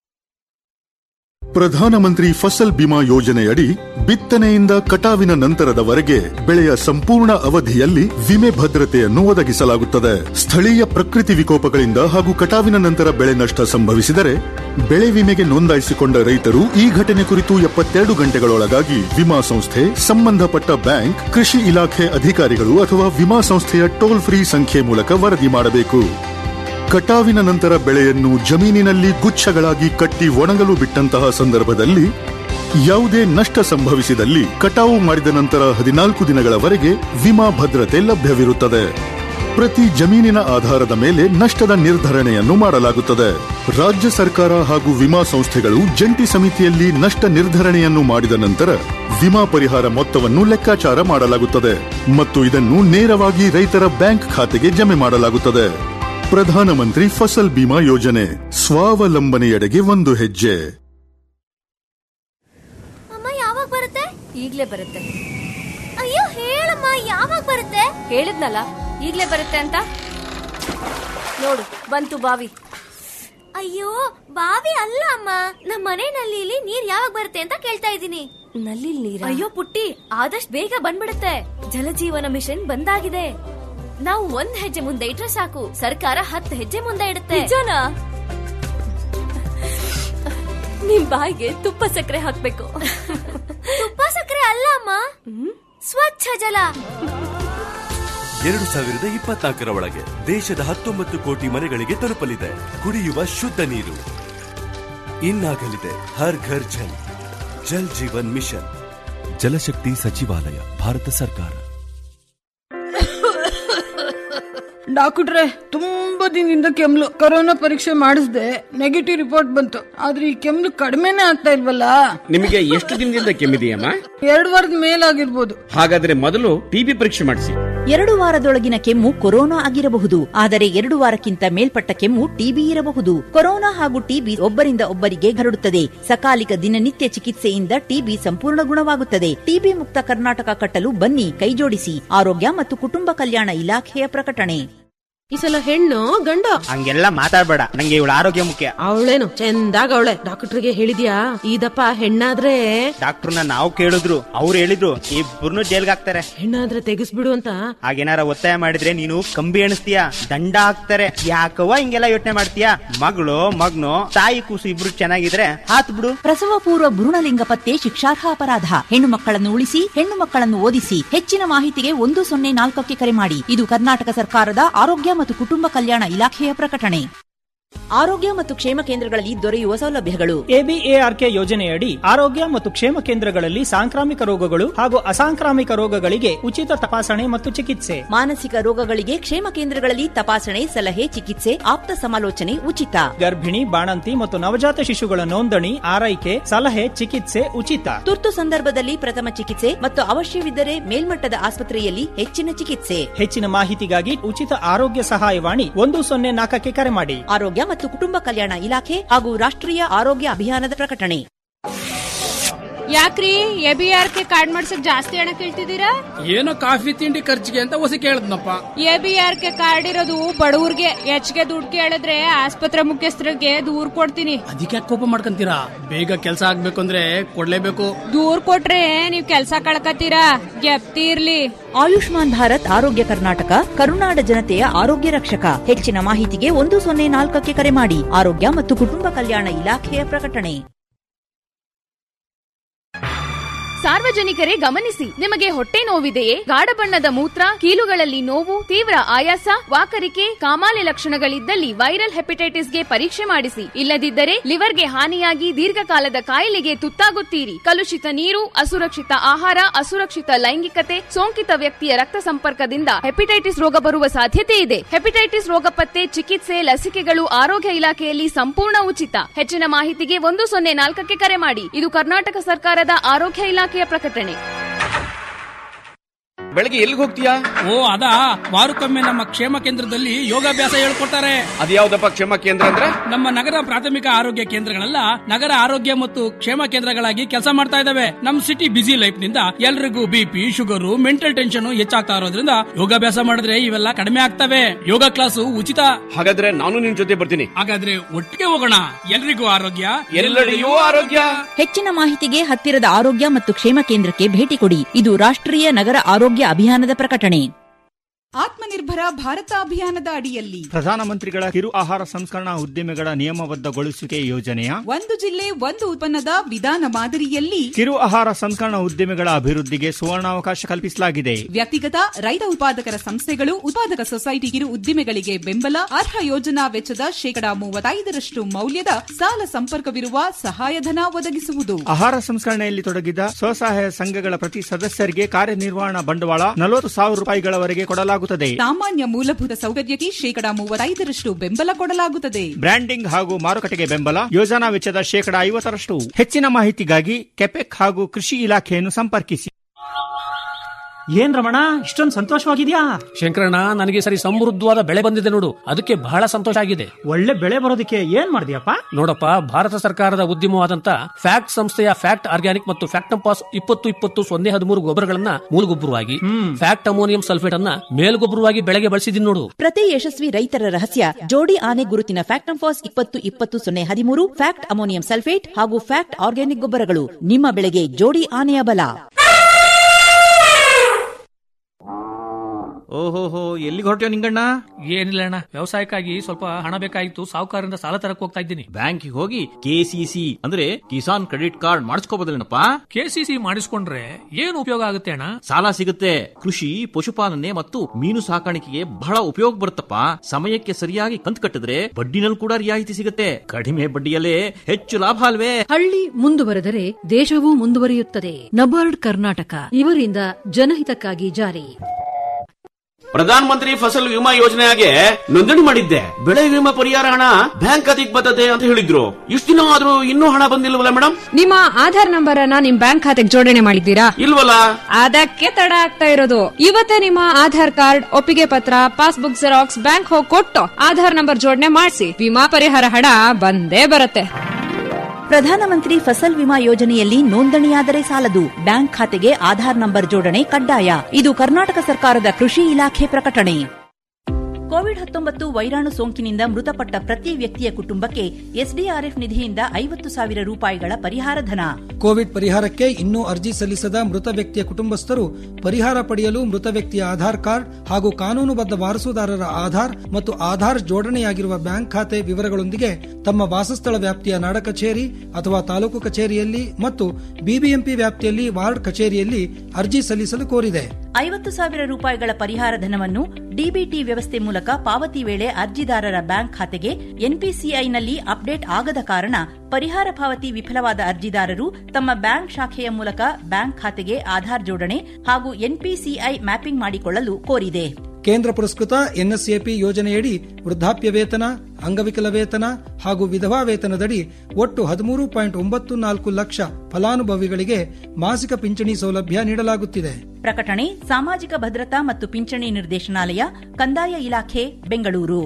ಪ್ರಧಾನಮಂತ್ರಿ ಫಸಲ್ ಬಿಮಾ ಯೋಜನೆಯಡಿ ಬಿತ್ತನೆಯಿಂದ ಕಟಾವಿನ ನಂತರದವರೆಗೆ ಬೆಳೆಯ ಸಂಪೂರ್ಣ ಅವಧಿಯಲ್ಲಿ ವಿಮೆ ಭದ್ರತೆಯನ್ನು ಒದಗಿಸಲಾಗುತ್ತದೆ ಸ್ಥಳೀಯ ಪ್ರಕೃತಿ ವಿಕೋಪಗಳಿಂದ ಹಾಗೂ ಕಟಾವಿನ ನಂತರ ಬೆಳೆ ನಷ್ಟ ಸಂಭವಿಸಿದರೆ ಬೆಳೆ ವಿಮೆಗೆ ನೋಂದಾಯಿಸಿಕೊಂಡ ರೈತರು ಈ ಘಟನೆ ಕುರಿತು ಎಪ್ಪತ್ತೆರಡು ಗಂಟೆಗಳೊಳಗಾಗಿ ವಿಮಾ ಸಂಸ್ಥೆ ಸಂಬಂಧಪಟ್ಟ ಬ್ಯಾಂಕ್ ಕೃಷಿ ಇಲಾಖೆ ಅಧಿಕಾರಿಗಳು ಅಥವಾ ವಿಮಾ ಸಂಸ್ಥೆಯ ಟೋಲ್ ಫ್ರೀ ಸಂಖ್ಯೆ ಮೂಲಕ ವರದಿ ಮಾಡಬೇಕು ಕಟಾವಿನ ನಂತರ ಬೆಳೆಯನ್ನು ಜಮೀನಿನಲ್ಲಿ ಗುಚ್ಛಗಳಾಗಿ ಕಟ್ಟಿ ಒಣಗಲು ಬಿಟ್ಟಂತಹ ಸಂದರ್ಭದಲ್ಲಿ ಯಾವುದೇ ನಷ್ಟ ಸಂಭವಿಸಿದಲ್ಲಿ ಕಟಾವು ಮಾಡಿದ ನಂತರ ಹದಿನಾಲ್ಕು ದಿನಗಳವರೆಗೆ ವಿಮಾ ಭದ್ರತೆ ಲಭ್ಯವಿರುತ್ತದೆ ಪ್ರತಿ ಜಮೀನಿನ ಆಧಾರದ ಮೇಲೆ ನಷ್ಟದ ನಿರ್ಧರಣೆಯನ್ನು ಮಾಡಲಾಗುತ್ತದೆ ರಾಜ್ಯ ಸರ್ಕಾರ ಹಾಗೂ ವಿಮಾ ಸಂಸ್ಥೆಗಳು ಜಂಟಿ ಸಮಿತಿಯಲ್ಲಿ ನಷ್ಟ ನಿರ್ಧರಣೆಯನ್ನು ಮಾಡಿದ ನಂತರ ವಿಮಾ ಪರಿಹಾರ ಮೊತ್ತವನ್ನು ಲೆಕ್ಕಾಚಾರ ಮಾಡಲಾಗುತ್ತದೆ ಮತ್ತು ಇದನ್ನು ನೇರವಾಗಿ ರೈತರ ಬ್ಯಾಂಕ್ ಖಾತೆಗೆ ಜಮೆ ಮಾಡಲಾಗುತ್ತದೆ ಪ್ರಧಾನಮಂತ್ರಿ ಫಸಲ್ ಬಿಮಾ ಯೋಜನೆ ಸ್ವಾವಲಂಬನೆಯೆಡೆಗೆ ಒಂದು ಹೆಜ್ಜೆ ಅಮ್ಮ ಯಾವಾಗ ಬರುತ್ತೆ ಈಗ್ಲೇ ಬರುತ್ತೆ ಅಯ್ಯೋ ಹೇಳಮ್ಮ ಯಾವಾಗ ಬರುತ್ತೆ ಹೇಳಿದ್ನಲ್ಲ ಈಗ್ಲೇ ಬರುತ್ತೆ ಅಂತ ನೋಡು ಬಂತು ಬಾವಿ ಅಯ್ಯೋ ಬಾವಿ ಅಲ್ಲ ಅಮ್ಮ ನಮ್ಮ ಮನೆ ನಲ್ಲಿಲಿ ನೀರ್ ಯಾವಾಗ ಬರುತ್ತೆ ಅಂತ ಕೇಳ್ತಾ ಇದ್ದೀನಿ ನಲ್ಲಿ ನೀರ ಅಯ್ಯೋ ಪುಟ್ಟಿ ಆದಷ್ಟು ಬೇಗ ಬಂದ್ಬಿಡುತ್ತೆ ಜಲಜೀವನ ಮಿಷನ್ ಬಂದಾಗಿದೆ ನಾವು ಒಂದ್ ಹೆಜ್ಜೆ ಮುಂದೆ ಇಟ್ರೆ ಸಾಕು ಸರ್ಕಾರ ಹತ್ತು ಹೆಜ್ಜೆ ಮುಂದೆ ಇಡುತ್ತೆ ನಿಜನಾ ನಿಮ್ ಬಾಯಿಗೆ ತುಪ್ಪ ಸಕ್ಕರೆ ಹಾಕ್ಬೇಕು ತುಪ್ಪ ಸಕ್ಕರೆ ಅಲ್ಲ ಅಮ್ಮ ಸ್ವಚ್ಛ ಜಲ ಎರಡು ಸಾವಿರದ ಇಪ್ಪತ್ನಾಲ್ಕರ ಒಳಗೆ ದೇಶದ ಹತ್ತೊಂಬತ್ತು ಕೋಟಿ ಮನೆಗಳಿಗೆ ತಲುಪಲಿದೆ ಕುಡಿಯುವ ಶುದ್ಧ ನೀರು ಇನ್ನಾಗಲಿದೆ ಹರ್ ಘರ್ ಜಲ್ ಜಲ್ ಜೀವನ್ ಮಿಷನ್ ಜಲಶಕ್ತಿ ಸಚಿವಾಲಯ ಭಾರತ ಸರ್ಕಾರ ಡಾಕ್ಟ್ರೆ ತುಂಬಾ ದಿನದಿಂದ ಕೆಮ್ಲು ಕೊರೋನಾ ಪರೀಕ್ಷೆ ಮಾಡಿಸ್ದೆ ನೆಗೆಟಿವ್ ರಿಪೋರ್ಟ್ ಬಂತು ಆದ್ರೆ ಈ ಕೆಮ್ಲು ಕಡಿಮೆನೇ ಆಗ್ತಾ ಇಲ್ವಲ್ಲ ನಿಮಗೆ ಎಷ್ಟು ದಿನದಿಂದ ಕೆಮ್ಮಿದೆಯಮ್ಮ ಎರಡು ವಾರದ ಮೇಲಾಗಿರ್ಬೋದು ಹಾಗಾದ್ರೆ ಮೊದಲು ಟಿಬಿ ಪರೀಕ್ಷೆ ಮಾಡಿಸಿ ಎರಡು ವಾರದೊಳಗಿನ ಕೆಮ್ಮು ಕೊರೋನಾ ಆಗಿರಬಹುದು ಆದರೆ ಎರಡು ವಾರಕ್ಕಿಂತ ಮೇಲ್ಪಟ್ಟ ಕೆಮ್ಮು ಟಿಬಿ ಇರಬಹುದು ಕೊರೋನಾ ಹಾಗೂ ಟಿಬಿ ಒಬ್ಬರಿಂದ ಒಬ್ಬರಿಗೆ ಹರಡುತ್ತದೆ ಸಕಾಲಿಕ ದಿನನಿತ್ಯ ಚಿಕಿತ್ಸೆಯಿಂದ ಟಿಬಿ ಸಂಪೂರ್ಣ ಗುಣವಾಗುತ್ತದೆ ಟಿಬಿ ಮುಕ್ತ ಕರ್ನಾಟಕ ಕಟ್ಟಲು ಬನ್ನಿ ಕೈಜೋಡಿಸಿ ಆರೋಗ್ಯ ಮತ್ತು ಕುಟುಂಬ ಕಲ್ಯಾಣ ಇಲಾಖೆಯ ಪ್ರಕಟಣೆ ಈ ಸಲ ಹೆಣ್ಣು ಗಂಡ ಹಂಗೆಲ್ಲ ಮಾತಾಡ್ಬೇಡ ನಂಗೆ ಇವಳ ಆರೋಗ್ಯ ಮುಖ್ಯ ಅವಳೇನು ಚಂದಾಗ ಅವಳೆ ಡಾಕ್ಟರ್ಗೆ ಹೇಳಿದ್ಯಾ ಇದಪ್ಪ ಹೆಣ್ಣಾದ್ರೆ ಡಾಕ್ಟರ್ನ ನಾವು ಕೇಳಿದ್ರು ಅವ್ರು ಹೇಳಿದ್ರು ಇಬ್ಬರನ್ನು ಜೈಲ್ಗೆ ಹಾಕ್ತಾರೆ ಹೆಣ್ಣಾದ್ರೆ ತೆಗಿಸ್ಬಿಡು ಅಂತ ಹಾಗೇನಾರ ಒತ್ತಾಯ ಮಾಡಿದ್ರೆ ನೀನು ಕಂಬಿ ಎಣಿಸ್ತೀಯ ದಂಡ ಹಾಕ್ತಾರೆ ಯಾಕವ್ವ ಹಿಂಗೆಲ್ಲ ಯೋಚನೆ ಮಾಡ್ತೀಯ ಮಗಳು ಮಗ್ನು ತಾಯಿ ಕೂಸು ಇಬ್ರು ಚೆನ್ನಾಗಿದ್ರೆ ಹಾತ್ ಬಿಡು ಪ್ರಸವ ಪೂರ್ವ ಭ್ರೂಣಲಿಂಗ ಪತ್ತೆ ಶಿಕ್ಷಾರ್ಹ ಅಪರಾಧ ಹೆಣ್ಣು ಮಕ್ಕಳನ್ನು ಉಳಿಸಿ ಹೆಣ್ಣು ಮಕ್ಕಳನ್ನು ಓದಿಸಿ ಹೆಚ್ಚಿನ ಮಾಹಿತಿಗೆ ಒಂದು ಸೊನ್ನೆ ನಾಲ್ಕಕ್ಕೆ ಕರೆ ಮಾಡಿ ಇದು ಕರ್ನಾಟಕ ಸರ್ಕಾರದ ಆರೋಗ್ಯ ಮತ್ತು ಕುಟುಂಬ ಕಲ್ಯಾಣ ಇಲಾಖೆಯ ಪ್ರಕಟಣೆ ಆರೋಗ್ಯ ಮತ್ತು ಕ್ಷೇಮ ಕೇಂದ್ರಗಳಲ್ಲಿ ದೊರೆಯುವ ಸೌಲಭ್ಯಗಳು ಎಬಿಎಆರ್ಕೆ ಯೋಜನೆಯಡಿ ಆರೋಗ್ಯ ಮತ್ತು ಕ್ಷೇಮ ಕೇಂದ್ರಗಳಲ್ಲಿ ಸಾಂಕ್ರಾಮಿಕ ರೋಗಗಳು ಹಾಗೂ ಅಸಾಂಕ್ರಾಮಿಕ ರೋಗಗಳಿಗೆ ಉಚಿತ ತಪಾಸಣೆ ಮತ್ತು ಚಿಕಿತ್ಸೆ ಮಾನಸಿಕ ರೋಗಗಳಿಗೆ ಕ್ಷೇಮ ಕೇಂದ್ರಗಳಲ್ಲಿ ತಪಾಸಣೆ ಸಲಹೆ ಚಿಕಿತ್ಸೆ ಆಪ್ತ ಸಮಾಲೋಚನೆ ಉಚಿತ ಗರ್ಭಿಣಿ ಬಾಣಂತಿ ಮತ್ತು ನವಜಾತ ಶಿಶುಗಳ ನೋಂದಣಿ ಆರೈಕೆ ಸಲಹೆ ಚಿಕಿತ್ಸೆ ಉಚಿತ ತುರ್ತು ಸಂದರ್ಭದಲ್ಲಿ ಪ್ರಥಮ ಚಿಕಿತ್ಸೆ ಮತ್ತು ಅವಶ್ಯವಿದ್ದರೆ ಮೇಲ್ಮಟ್ಟದ ಆಸ್ಪತ್ರೆಯಲ್ಲಿ ಹೆಚ್ಚಿನ ಚಿಕಿತ್ಸೆ ಹೆಚ್ಚಿನ ಮಾಹಿತಿಗಾಗಿ ಉಚಿತ ಆರೋಗ್ಯ ಸಹಾಯವಾಣಿ ಒಂದು ಸೊನ್ನೆ ನಾಲ್ಕಕ್ಕೆ ಕರೆ ಮಾಡಿ ಆರೋಗ್ಯ ಮತ್ತು ಕುಟುಂಬ ಕಲ್ಯಾಣ ಇಲಾಖೆ ಹಾಗೂ ರಾಷ್ಟ್ರೀಯ ಆರೋಗ್ಯ ಅಭಿಯಾನದ ಪ್ರಕಟಣೆ ಯಾಕ್ರಿ ಎಬಿಆರ್ಕೆ ಕಾರ್ಡ್ ಮಾಡ್ಸಕ್ ಜಾಸ್ತಿ ಹಣ ಕೇಳ್ತಿದ್ದೀರಾ ಏನೋ ಕಾಫಿ ತಿಂಡಿ ಖರ್ಚಿಗೆ ಅಂತ ಹೊಸ ಕೇಳದ್ನಪ್ಪ ಎಬಿಆರ್ಕೆ ಕಾರ್ಡ್ ಇರೋದು ಬಡವ್ರಿಗೆ ಹೆಚ್ಚಿಗೆ ದುಡ್ಡು ಕೇಳಿದ್ರೆ ಆಸ್ಪತ್ರೆ ಮುಖ್ಯಸ್ಥರಿಗೆ ದೂರ್ ಕೊಡ್ತೀನಿ ಅದಕ್ಕೆ ಕೋಪ ಮಾಡ್ಕೊಂತೀರಾ ಬೇಗ ಕೆಲಸ ಆಗ್ಬೇಕು ಅಂದ್ರೆ ಕೊಡ್ಲೇಬೇಕು ದೂರ್ ಕೊಟ್ರೆ ನೀವ್ ಕೆಲ್ಸ ಕಳ್ಕತ್ತೀರಾ ಗೆಪ್ತಿ ಇರ್ಲಿ ಆಯುಷ್ಮಾನ್ ಭಾರತ್ ಆರೋಗ್ಯ ಕರ್ನಾಟಕ ಕರುನಾಡ ಜನತೆಯ ಆರೋಗ್ಯ ರಕ್ಷಕ ಹೆಚ್ಚಿನ ಮಾಹಿತಿಗೆ ಒಂದು ಸೊನ್ನೆ ನಾಲ್ಕಕ್ಕೆ ಕರೆ ಮಾಡಿ ಆರೋಗ್ಯ ಮತ್ತು ಕುಟುಂಬ ಕಲ್ಯಾಣ ಇಲಾಖೆಯ ಪ್ರಕಟಣೆ ಸಾರ್ವಜನಿಕರೇ ಗಮನಿಸಿ ನಿಮಗೆ ಹೊಟ್ಟೆ ನೋವಿದೆಯೇ ಗಾಢ ಬಣ್ಣದ ಮೂತ್ರ ಕೀಲುಗಳಲ್ಲಿ ನೋವು ತೀವ್ರ ಆಯಾಸ ವಾಕರಿಕೆ ಕಾಮಾಲೆ ಲಕ್ಷಣಗಳಿದ್ದಲ್ಲಿ ವೈರಲ್ ಹೆಪಟೈಟಿಸ್ಗೆ ಪರೀಕ್ಷೆ ಮಾಡಿಸಿ ಇಲ್ಲದಿದ್ದರೆ ಲಿವರ್ಗೆ ಹಾನಿಯಾಗಿ ದೀರ್ಘಕಾಲದ ಕಾಯಿಲೆಗೆ ತುತ್ತಾಗುತ್ತೀರಿ ಕಲುಷಿತ ನೀರು ಅಸುರಕ್ಷಿತ ಆಹಾರ ಅಸುರಕ್ಷಿತ ಲೈಂಗಿಕತೆ ಸೋಂಕಿತ ವ್ಯಕ್ತಿಯ ರಕ್ತ ಸಂಪರ್ಕದಿಂದ ಹೆಪಟೈಟಿಸ್ ರೋಗ ಬರುವ ಸಾಧ್ಯತೆ ಇದೆ ಹೆಪಟೈಟಿಸ್ ರೋಗ ಪತ್ತೆ ಚಿಕಿತ್ಸೆ ಲಸಿಕೆಗಳು ಆರೋಗ್ಯ ಇಲಾಖೆಯಲ್ಲಿ ಸಂಪೂರ್ಣ ಉಚಿತ ಹೆಚ್ಚಿನ ಮಾಹಿತಿಗೆ ಒಂದು ಸೊನ್ನೆ ನಾಲ್ಕಕ್ಕೆ ಕರೆ ಮಾಡಿ ಇದು ಕರ್ನಾಟಕ ಸರ್ಕಾರದ ಆರೋಗ್ಯ ಇಲಾಖೆಯ ಪ್ರಕಟಣೆ ಬೆಳಗ್ಗೆ ಎಲ್ಲಿಗೆ ಹೋಗ್ತೀಯಾ ಓ ಅದಾ ವಾರಕ್ಕೊಮ್ಮೆ ನಮ್ಮ ಕ್ಷೇಮ ಕೇಂದ್ರದಲ್ಲಿ ಯೋಗಾಭ್ಯಾಸ ಹೇಳ್ಕೊಡ್ತಾರೆ ಅದ್ಯಾವ್ದಪ್ಪ ಕ್ಷೇಮ ಕೇಂದ್ರ ಅಂದ್ರೆ ನಮ್ಮ ನಗರ ಪ್ರಾಥಮಿಕ ಆರೋಗ್ಯ ಕೇಂದ್ರಗಳೆಲ್ಲ ನಗರ ಆರೋಗ್ಯ ಮತ್ತು ಕ್ಷೇಮ ಕೇಂದ್ರಗಳಾಗಿ ಕೆಲಸ ಮಾಡ್ತಾ ಇದಾವೆ ನಮ್ ಸಿಟಿ ಬಿಸಿ ಲೈಫ್ ನಿಂದ ಎಲ್ರಿಗೂ ಬಿಪಿ ಶುಗರ್ ಮೆಂಟಲ್ ಟೆನ್ಷನ್ ಹೆಚ್ಚಾಗ್ತಾ ಇರೋದ್ರಿಂದ ಯೋಗಾಭ್ಯಾಸ ಮಾಡಿದ್ರೆ ಇವೆಲ್ಲ ಕಡಿಮೆ ಆಗ್ತವೆ ಯೋಗ ಕ್ಲಾಸು ಉಚಿತ ಹಾಗಾದ್ರೆ ನಾನು ನಿನ್ ಜೊತೆ ಬರ್ತೀನಿ ಹಾಗಾದ್ರೆ ಒಟ್ಟಿಗೆ ಹೋಗೋಣ ಎಲ್ರಿಗೂ ಆರೋಗ್ಯ ಎಲ್ಲೆಡೆಯೂ ಆರೋಗ್ಯ ಹೆಚ್ಚಿನ ಮಾಹಿತಿಗೆ ಹತ್ತಿರದ ಆರೋಗ್ಯ ಮತ್ತು ಕ್ಷೇಮ ಕೇಂದ್ರಕ್ಕೆ ಭೇಟಿ ಕೊಡಿ ಇದು ರಾಷ್ಟ್ರೀಯ ನಗರ ಆರೋಗ್ಯ ಅಭಿಯಾನದ ಪ್ರಕಟಣೆ ಆತ್ಮನಿರ್ಭರ ಭಾರತ ಅಭಿಯಾನದ ಅಡಿಯಲ್ಲಿ ಪ್ರಧಾನಮಂತ್ರಿಗಳ ಕಿರು ಆಹಾರ ಸಂಸ್ಕರಣಾ ಉದ್ದಿಮೆಗಳ ನಿಯಮಬದ್ಧಗೊಳಿಸುವಿಕೆ ಯೋಜನೆಯ ಒಂದು ಜಿಲ್ಲೆ ಒಂದು ಉತ್ಪನ್ನದ ವಿಧಾನ ಮಾದರಿಯಲ್ಲಿ ಕಿರು ಆಹಾರ ಸಂಸ್ಕರಣಾ ಉದ್ದಿಮೆಗಳ ಅಭಿವೃದ್ಧಿಗೆ ಸುವರ್ಣಾವಕಾಶ ಕಲ್ಪಿಸಲಾಗಿದೆ ವ್ಯಕ್ತಿಗತ ರೈತ ಉತ್ಪಾದಕರ ಸಂಸ್ಥೆಗಳು ಉತ್ಪಾದಕ ಸೊಸೈಟಿ ಕಿರು ಉದ್ದಿಮೆಗಳಿಗೆ ಬೆಂಬಲ ಅರ್ಹ ಯೋಜನಾ ವೆಚ್ಚದ ಶೇಕಡಾ ಮೂವತ್ತೈದರಷ್ಟು ಮೌಲ್ಯದ ಸಾಲ ಸಂಪರ್ಕವಿರುವ ಸಹಾಯಧನ ಒದಗಿಸುವುದು ಆಹಾರ ಸಂಸ್ಕರಣೆಯಲ್ಲಿ ತೊಡಗಿದ ಸ್ವಸಹಾಯ ಸಂಘಗಳ ಪ್ರತಿ ಸದಸ್ಯರಿಗೆ ಕಾರ್ಯನಿರ್ವಹಣಾ ಬಂಡವಾಳ ನಲವತ್ತು ಸಾವಿರ ರೂಪಾಯಿಗಳವರೆಗೆ ಕೊಡಲಾಗುತ್ತದೆ ಸಾಮಾನ್ಯ ಮೂಲಭೂತ ಸೌಕರ್ಯಕ್ಕೆ ಶೇಕಡಾ ಮೂವತ್ತೈದರಷ್ಟು ಬೆಂಬಲ ಕೊಡಲಾಗುತ್ತದೆ ಬ್ರ್ಯಾಂಡಿಂಗ್ ಹಾಗೂ ಮಾರುಕಟ್ಟೆಗೆ ಬೆಂಬಲ ಯೋಜನಾ ವೆಚ್ಚದ ಶೇಕಡಾ ಐವತ್ತರಷ್ಟು ಹೆಚ್ಚಿನ ಮಾಹಿತಿಗಾಗಿ ಕೆಪೆಕ್ ಹಾಗೂ ಕೃಷಿ ಇಲಾಖೆಯನ್ನು ಸಂಪರ್ಕಿಸಿ ಏನ್ ರಮಣ ಇಷ್ಟೊಂದು ಸಂತೋಷವಾಗಿದ್ಯಾ ಶಂಕರಣ್ಣ ನನಗೆ ಸರಿ ಸಮೃದ್ಧವಾದ ಬೆಳೆ ಬಂದಿದೆ ನೋಡು ಅದಕ್ಕೆ ಬಹಳ ಸಂತೋಷ ಆಗಿದೆ ಒಳ್ಳೆ ಬೆಳೆ ಬರೋದಕ್ಕೆ ಏನ್ ಮಾಡಿದ್ಯಪ್ಪ ನೋಡಪ್ಪ ಭಾರತ ಸರ್ಕಾರದ ಉದ್ಯಮವಾದಂತ ಫ್ಯಾಕ್ಟ್ ಸಂಸ್ಥೆಯ ಫ್ಯಾಕ್ಟ್ ಆರ್ಗ್ಯಾನಿಕ್ ಮತ್ತು ಫ್ಯಾಕ್ಟಂಪಾಸ್ ಇಪ್ಪತ್ತು ಇಪ್ಪತ್ತು ಸೊನ್ನೆ ಹದಿಮೂರು ಗೊಬ್ಬರಗಳನ್ನ ಮೂಲಗೊಬ್ಬರವಾಗಿ ಫ್ಯಾಕ್ಟ್ ಅಮೋನಿಯಂ ಸಲ್ಫೇಟ್ ಅನ್ನ ಮೇಲ್ಗೊಬ್ಬರವಾಗಿ ಬೆಳೆಗೆ ಬಳಸಿದೀನಿ ನೋಡು ಪ್ರತಿ ಯಶಸ್ವಿ ರೈತರ ರಹಸ್ಯ ಜೋಡಿ ಆನೆ ಗುರುತಿನ ಫ್ಯಾಕ್ಟಂಫಾಸ್ ಇಪ್ಪತ್ತು ಇಪ್ಪತ್ತು ಸೊನ್ನೆ ಹದಿಮೂರು ಫ್ಯಾಕ್ಟ್ ಅಮೋನಿಯಂ ಸಲ್ಫೇಟ್ ಹಾಗೂ ಫ್ಯಾಕ್ಟ್ ಆರ್ಗ್ಯಾನಿಕ್ ಗೊಬ್ಬರಗಳು ನಿಮ್ಮ ಬೆಳೆಗೆ ಜೋಡಿ ಆನೆಯ ಬಲ ಓಹೋಹೋ ಎಲ್ಲಿಗೆ ಹೊರಟ್ಯೋ ನಿಂಗಣ್ಣ ಏನಿಲ್ಲ ಅಣ್ಣ ವ್ಯವಸಾಯಕ್ಕಾಗಿ ಸ್ವಲ್ಪ ಹಣ ಬೇಕಾಗಿತ್ತು ಸಾಹುಕಾರರಿಂದ ಸಾಲ ತರಕ್ ಹೋಗ್ತಾ ಇದ್ದೀನಿ ಬ್ಯಾಂಕಿಗೆ ಹೋಗಿ ಕೆಸಿಸಿ ಅಂದ್ರೆ ಕಿಸಾನ್ ಕ್ರೆಡಿಟ್ ಕಾರ್ಡ್ ಮಾಡಿಸ್ಕೋಬೋದಲ್ಲೇನಪ್ಪ ಕೆಸಿಸಿ ಮಾಡಿಸ್ಕೊಂಡ್ರೆ ಏನು ಉಪಯೋಗ ಆಗುತ್ತೆ ಅಣ್ಣ ಸಾಲ ಸಿಗುತ್ತೆ ಕೃಷಿ ಪಶುಪಾಲನೆ ಮತ್ತು ಮೀನು ಸಾಕಾಣಿಕೆಗೆ ಬಹಳ ಉಪಯೋಗ ಬರುತ್ತಪ್ಪ ಸಮಯಕ್ಕೆ ಸರಿಯಾಗಿ ಕಂತು ಕಟ್ಟಿದ್ರೆ ಬಡ್ಡಿನಲ್ಲಿ ಕೂಡ ರಿಯಾಯಿತಿ ಸಿಗುತ್ತೆ ಕಡಿಮೆ ಬಡ್ಡಿಯಲ್ಲೇ ಹೆಚ್ಚು ಲಾಭ ಅಲ್ವೇ ಹಳ್ಳಿ ಮುಂದುವರೆದರೆ ದೇಶವೂ ಮುಂದುವರಿಯುತ್ತದೆ ನಬಾರ್ಡ್ ಕರ್ನಾಟಕ ಇವರಿಂದ ಜನಹಿತಕ್ಕಾಗಿ ಜಾರಿ ಪ್ರಧಾನ ಮಂತ್ರಿ ಫಸಲ್ ವಿಮಾ ಯೋಜನೆಗೆ ನೋಂದಣಿ ಮಾಡಿದ್ದೆ ಬೆಳೆ ವಿಮಾ ಪರಿಹಾರ ಹಣ ಬ್ಯಾಂಕ್ ಖಾತೆಗೆ ಬರ್ತದೆ ಅಂತ ಹೇಳಿದ್ರು ಇಷ್ಟು ದಿನ ಆದ್ರೂ ಇನ್ನೂ ಹಣ ಬಂದಿಲ್ವಲ್ಲ ಮೇಡಮ್ ನಿಮ್ಮ ಆಧಾರ್ ನಂಬರ್ ಅನ್ನ ನಿಮ್ ಬ್ಯಾಂಕ್ ಖಾತೆಗೆ ಜೋಡಣೆ ಮಾಡಿದ್ದೀರಾ ಇಲ್ವಲ್ಲ ಅದಕ್ಕೆ ತಡ ಆಗ್ತಾ ಇರೋದು ಇವತ್ತೇ ನಿಮ್ಮ ಆಧಾರ್ ಕಾರ್ಡ್ ಒಪ್ಪಿಗೆ ಪತ್ರ ಪಾಸ್ಬುಕ್ ಜೆರಾಕ್ಸ್ ಬ್ಯಾಂಕ್ ಹೋಗಿ ಕೊಟ್ಟು ಆಧಾರ್ ನಂಬರ್ ಜೋಡಣೆ ಮಾಡಿಸಿ ವಿಮಾ ಪರಿಹಾರ ಹಣ ಬಂದೇ ಬರುತ್ತೆ ಪ್ರಧಾನಮಂತ್ರಿ ಫಸಲ್ ವಿಮಾ ಯೋಜನೆಯಲ್ಲಿ ನೋಂದಣಿಯಾದರೆ ಸಾಲದು ಬ್ಯಾಂಕ್ ಖಾತೆಗೆ ಆಧಾರ್ ನಂಬರ್ ಜೋಡಣೆ ಕಡ್ಡಾಯ ಇದು ಕರ್ನಾಟಕ ಸರ್ಕಾರದ ಕೃಷಿ ಇಲಾಖೆ ಪ್ರಕಟಣೆ ಕೋವಿಡ್ ಹತ್ತೊಂಬತ್ತು ವೈರಾಣು ಸೋಂಕಿನಿಂದ ಮೃತಪಟ್ಟ ಪ್ರತಿ ವ್ಯಕ್ತಿಯ ಕುಟುಂಬಕ್ಕೆ ಎಸ್ಡಿಆರ್ಎಫ್ ನಿಧಿಯಿಂದ ಐವತ್ತು ಸಾವಿರ ರೂಪಾಯಿಗಳ ಪರಿಹಾರ ಧನ ಕೋವಿಡ್ ಪರಿಹಾರಕ್ಕೆ ಇನ್ನೂ ಅರ್ಜಿ ಸಲ್ಲಿಸದ ಮೃತ ವ್ಯಕ್ತಿಯ ಕುಟುಂಬಸ್ಥರು ಪರಿಹಾರ ಪಡೆಯಲು ಮೃತ ವ್ಯಕ್ತಿಯ ಆಧಾರ್ ಕಾರ್ಡ್ ಹಾಗೂ ಕಾನೂನುಬದ್ಧ ವಾರಸುದಾರರ ಆಧಾರ್ ಮತ್ತು ಆಧಾರ್ ಜೋಡಣೆಯಾಗಿರುವ ಬ್ಯಾಂಕ್ ಖಾತೆ ವಿವರಗಳೊಂದಿಗೆ ತಮ್ಮ ವಾಸಸ್ಥಳ ವ್ಯಾಪ್ತಿಯ ನಾಡ ಕಚೇರಿ ಅಥವಾ ತಾಲೂಕು ಕಚೇರಿಯಲ್ಲಿ ಮತ್ತು ಬಿಬಿಎಂಪಿ ವ್ಯಾಪ್ತಿಯಲ್ಲಿ ವಾರ್ಡ್ ಕಚೇರಿಯಲ್ಲಿ ಅರ್ಜಿ ಸಲ್ಲಿಸಲು ಕೋರಿದೆ ಐವತ್ತು ಸಾವಿರ ರೂಪಾಯಿಗಳ ಪರಿಹಾರ ಧನವನ್ನು ಡಿಬಿಟಿ ವ್ಯವಸ್ಥೆ ಮೂಲಕ ಪಾವತಿ ವೇಳೆ ಅರ್ಜಿದಾರರ ಬ್ಯಾಂಕ್ ಖಾತೆಗೆ ಎನ್ಪಿಸಿಐನಲ್ಲಿ ಅಪ್ಡೇಟ್ ಆಗದ ಕಾರಣ ಪರಿಹಾರ ಪಾವತಿ ವಿಫಲವಾದ ಅರ್ಜಿದಾರರು ತಮ್ಮ ಬ್ಯಾಂಕ್ ಶಾಖೆಯ ಮೂಲಕ ಬ್ಯಾಂಕ್ ಖಾತೆಗೆ ಆಧಾರ್ ಜೋಡಣೆ ಹಾಗೂ ಎನ್ಪಿಸಿಐ ಮ್ಯಾಪಿಂಗ್ ಮಾಡಿಕೊಳ್ಳಲು ಕೋರಿದೆ ಕೇಂದ್ರ ಪುರಸ್ಕೃತ ಎನ್ಎಸ್ಎಪಿ ಯೋಜನೆಯಡಿ ವೃದ್ಧಾಪ್ಯ ವೇತನ ಅಂಗವಿಕಲ ವೇತನ ಹಾಗೂ ವಿಧವಾ ವೇತನದಡಿ ಒಟ್ಟು ಹದಿಮೂರು ಪಾಯಿಂಟ್ ಒಂಬತ್ತು ನಾಲ್ಕು ಲಕ್ಷ ಫಲಾನುಭವಿಗಳಿಗೆ ಮಾಸಿಕ ಪಿಂಚಣಿ ಸೌಲಭ್ಯ ನೀಡಲಾಗುತ್ತಿದೆ ಪ್ರಕಟಣೆ ಸಾಮಾಜಿಕ ಭದ್ರತಾ ಮತ್ತು ಪಿಂಚಣಿ ನಿರ್ದೇಶನಾಲಯ ಕಂದಾಯ ಇಲಾಖೆ ಬೆಂಗಳೂರು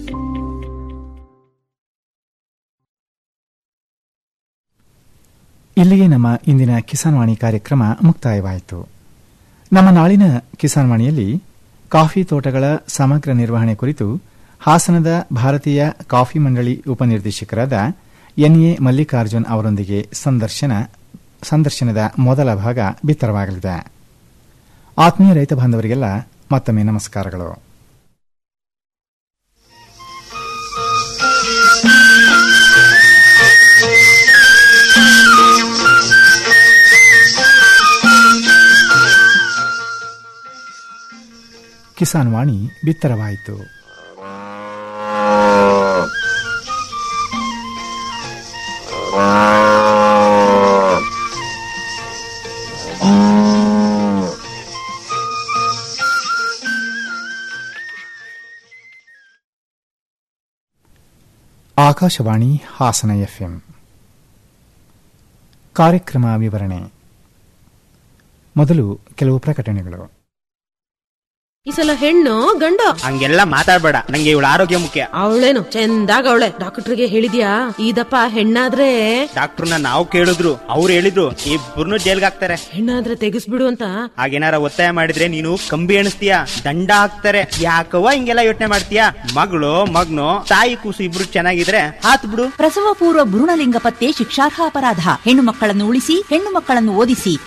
ಇಲ್ಲಿಗೆ ನಮ್ಮ ಇಂದಿನ ಕಿಸಾನ್ ವಾಣಿ ಕಾರ್ಯಕ್ರಮ ಮುಕ್ತಾಯವಾಯಿತು ನಮ್ಮ ನಾಳಿನ ಕಿಸಾನ್ ವಾಣಿಯಲ್ಲಿ ಕಾಫಿ ತೋಟಗಳ ಸಮಗ್ರ ನಿರ್ವಹಣೆ ಕುರಿತು ಹಾಸನದ ಭಾರತೀಯ ಕಾಫಿ ಮಂಡಳಿ ಉಪನಿರ್ದೇಶಕರಾದ ಎನ್ಎ ಮಲ್ಲಿಕಾರ್ಜುನ್ ಅವರೊಂದಿಗೆ ಸಂದರ್ಶನ ಸಂದರ್ಶನದ ಮೊದಲ ಭಾಗ ಬಿತ್ತರವಾಗಲಿದೆ ಆತ್ಮೀಯ ರೈತ ಬಾಂಧವರಿಗೆಲ್ಲ ಮತ್ತೊಮ್ಮೆ ನಮಸ್ಕಾರಗಳು ಕಿಸಾನ್ ವಾಣಿ ಬಿತ್ತರವಾಯಿತು ಆಕಾಶವಾಣಿ ಹಾಸನ ಎಫ್ಎಂ ಕಾರ್ಯಕ್ರಮ ವಿವರಣೆ ಮೊದಲು ಕೆಲವು ಪ್ರಕಟಣೆಗಳು ಈ ಸಲ ಹೆಣ್ಣು ಗಂಡ ಹಂಗೆಲ್ಲ ಮಾತಾಡ್ಬೇಡ ನಂಗೆ ಇವಳ ಆರೋಗ್ಯ ಮುಖ್ಯ ಅವಳೇನು ಚಂದಾಗ ಅವಳೆ ಡಾಕ್ಟರ್ಗೆ ಹೇಳಿದ್ಯಾ ಇದಪ್ಪ ಹೆಣ್ಣಾದ್ರೆ ಡಾಕ್ಟರ್ನ ನಾವು ಕೇಳಿದ್ರು ಅವ್ರು ಹೇಳಿದ್ರು ಇಬ್ಬರನ್ನು ಜೈಲ್ಗೆ ಹಾಕ್ತಾರೆ ಹೆಣ್ಣಾದ್ರೆ ತೆಗಿಸ್ಬಿಡು ಅಂತ ಹಾಗೇನಾರ ಒತ್ತಾಯ ಮಾಡಿದ್ರೆ ನೀನು ಕಂಬಿ ಎಣಿಸ್ತೀಯ ದಂಡ ಹಾಕ್ತಾರೆ ಯಾಕವ್ವ ಹಿಂಗೆಲ್ಲ ಯೋಚನೆ ಮಾಡ್ತೀಯ ಮಗಳು ಮಗ್ನು ತಾಯಿ ಕೂಸು ಇಬ್ರು ಚೆನ್ನಾಗಿದ್ರೆ ಹಾತ್ ಬಿಡು ಪ್ರಸವ ಪೂರ್ವ ಭ್ರೂಣಲಿಂಗ ಪತ್ತೆ ಶಿಕ್ಷಾರ್ಹ ಅಪರಾಧ ಹೆಣ್ಣು ಮಕ್ಕಳನ್ನು ಉಳಿಸಿ ಹೆಣ್ಣು ಮಕ್ಕಳನ್ನು ಓದಿಸಿ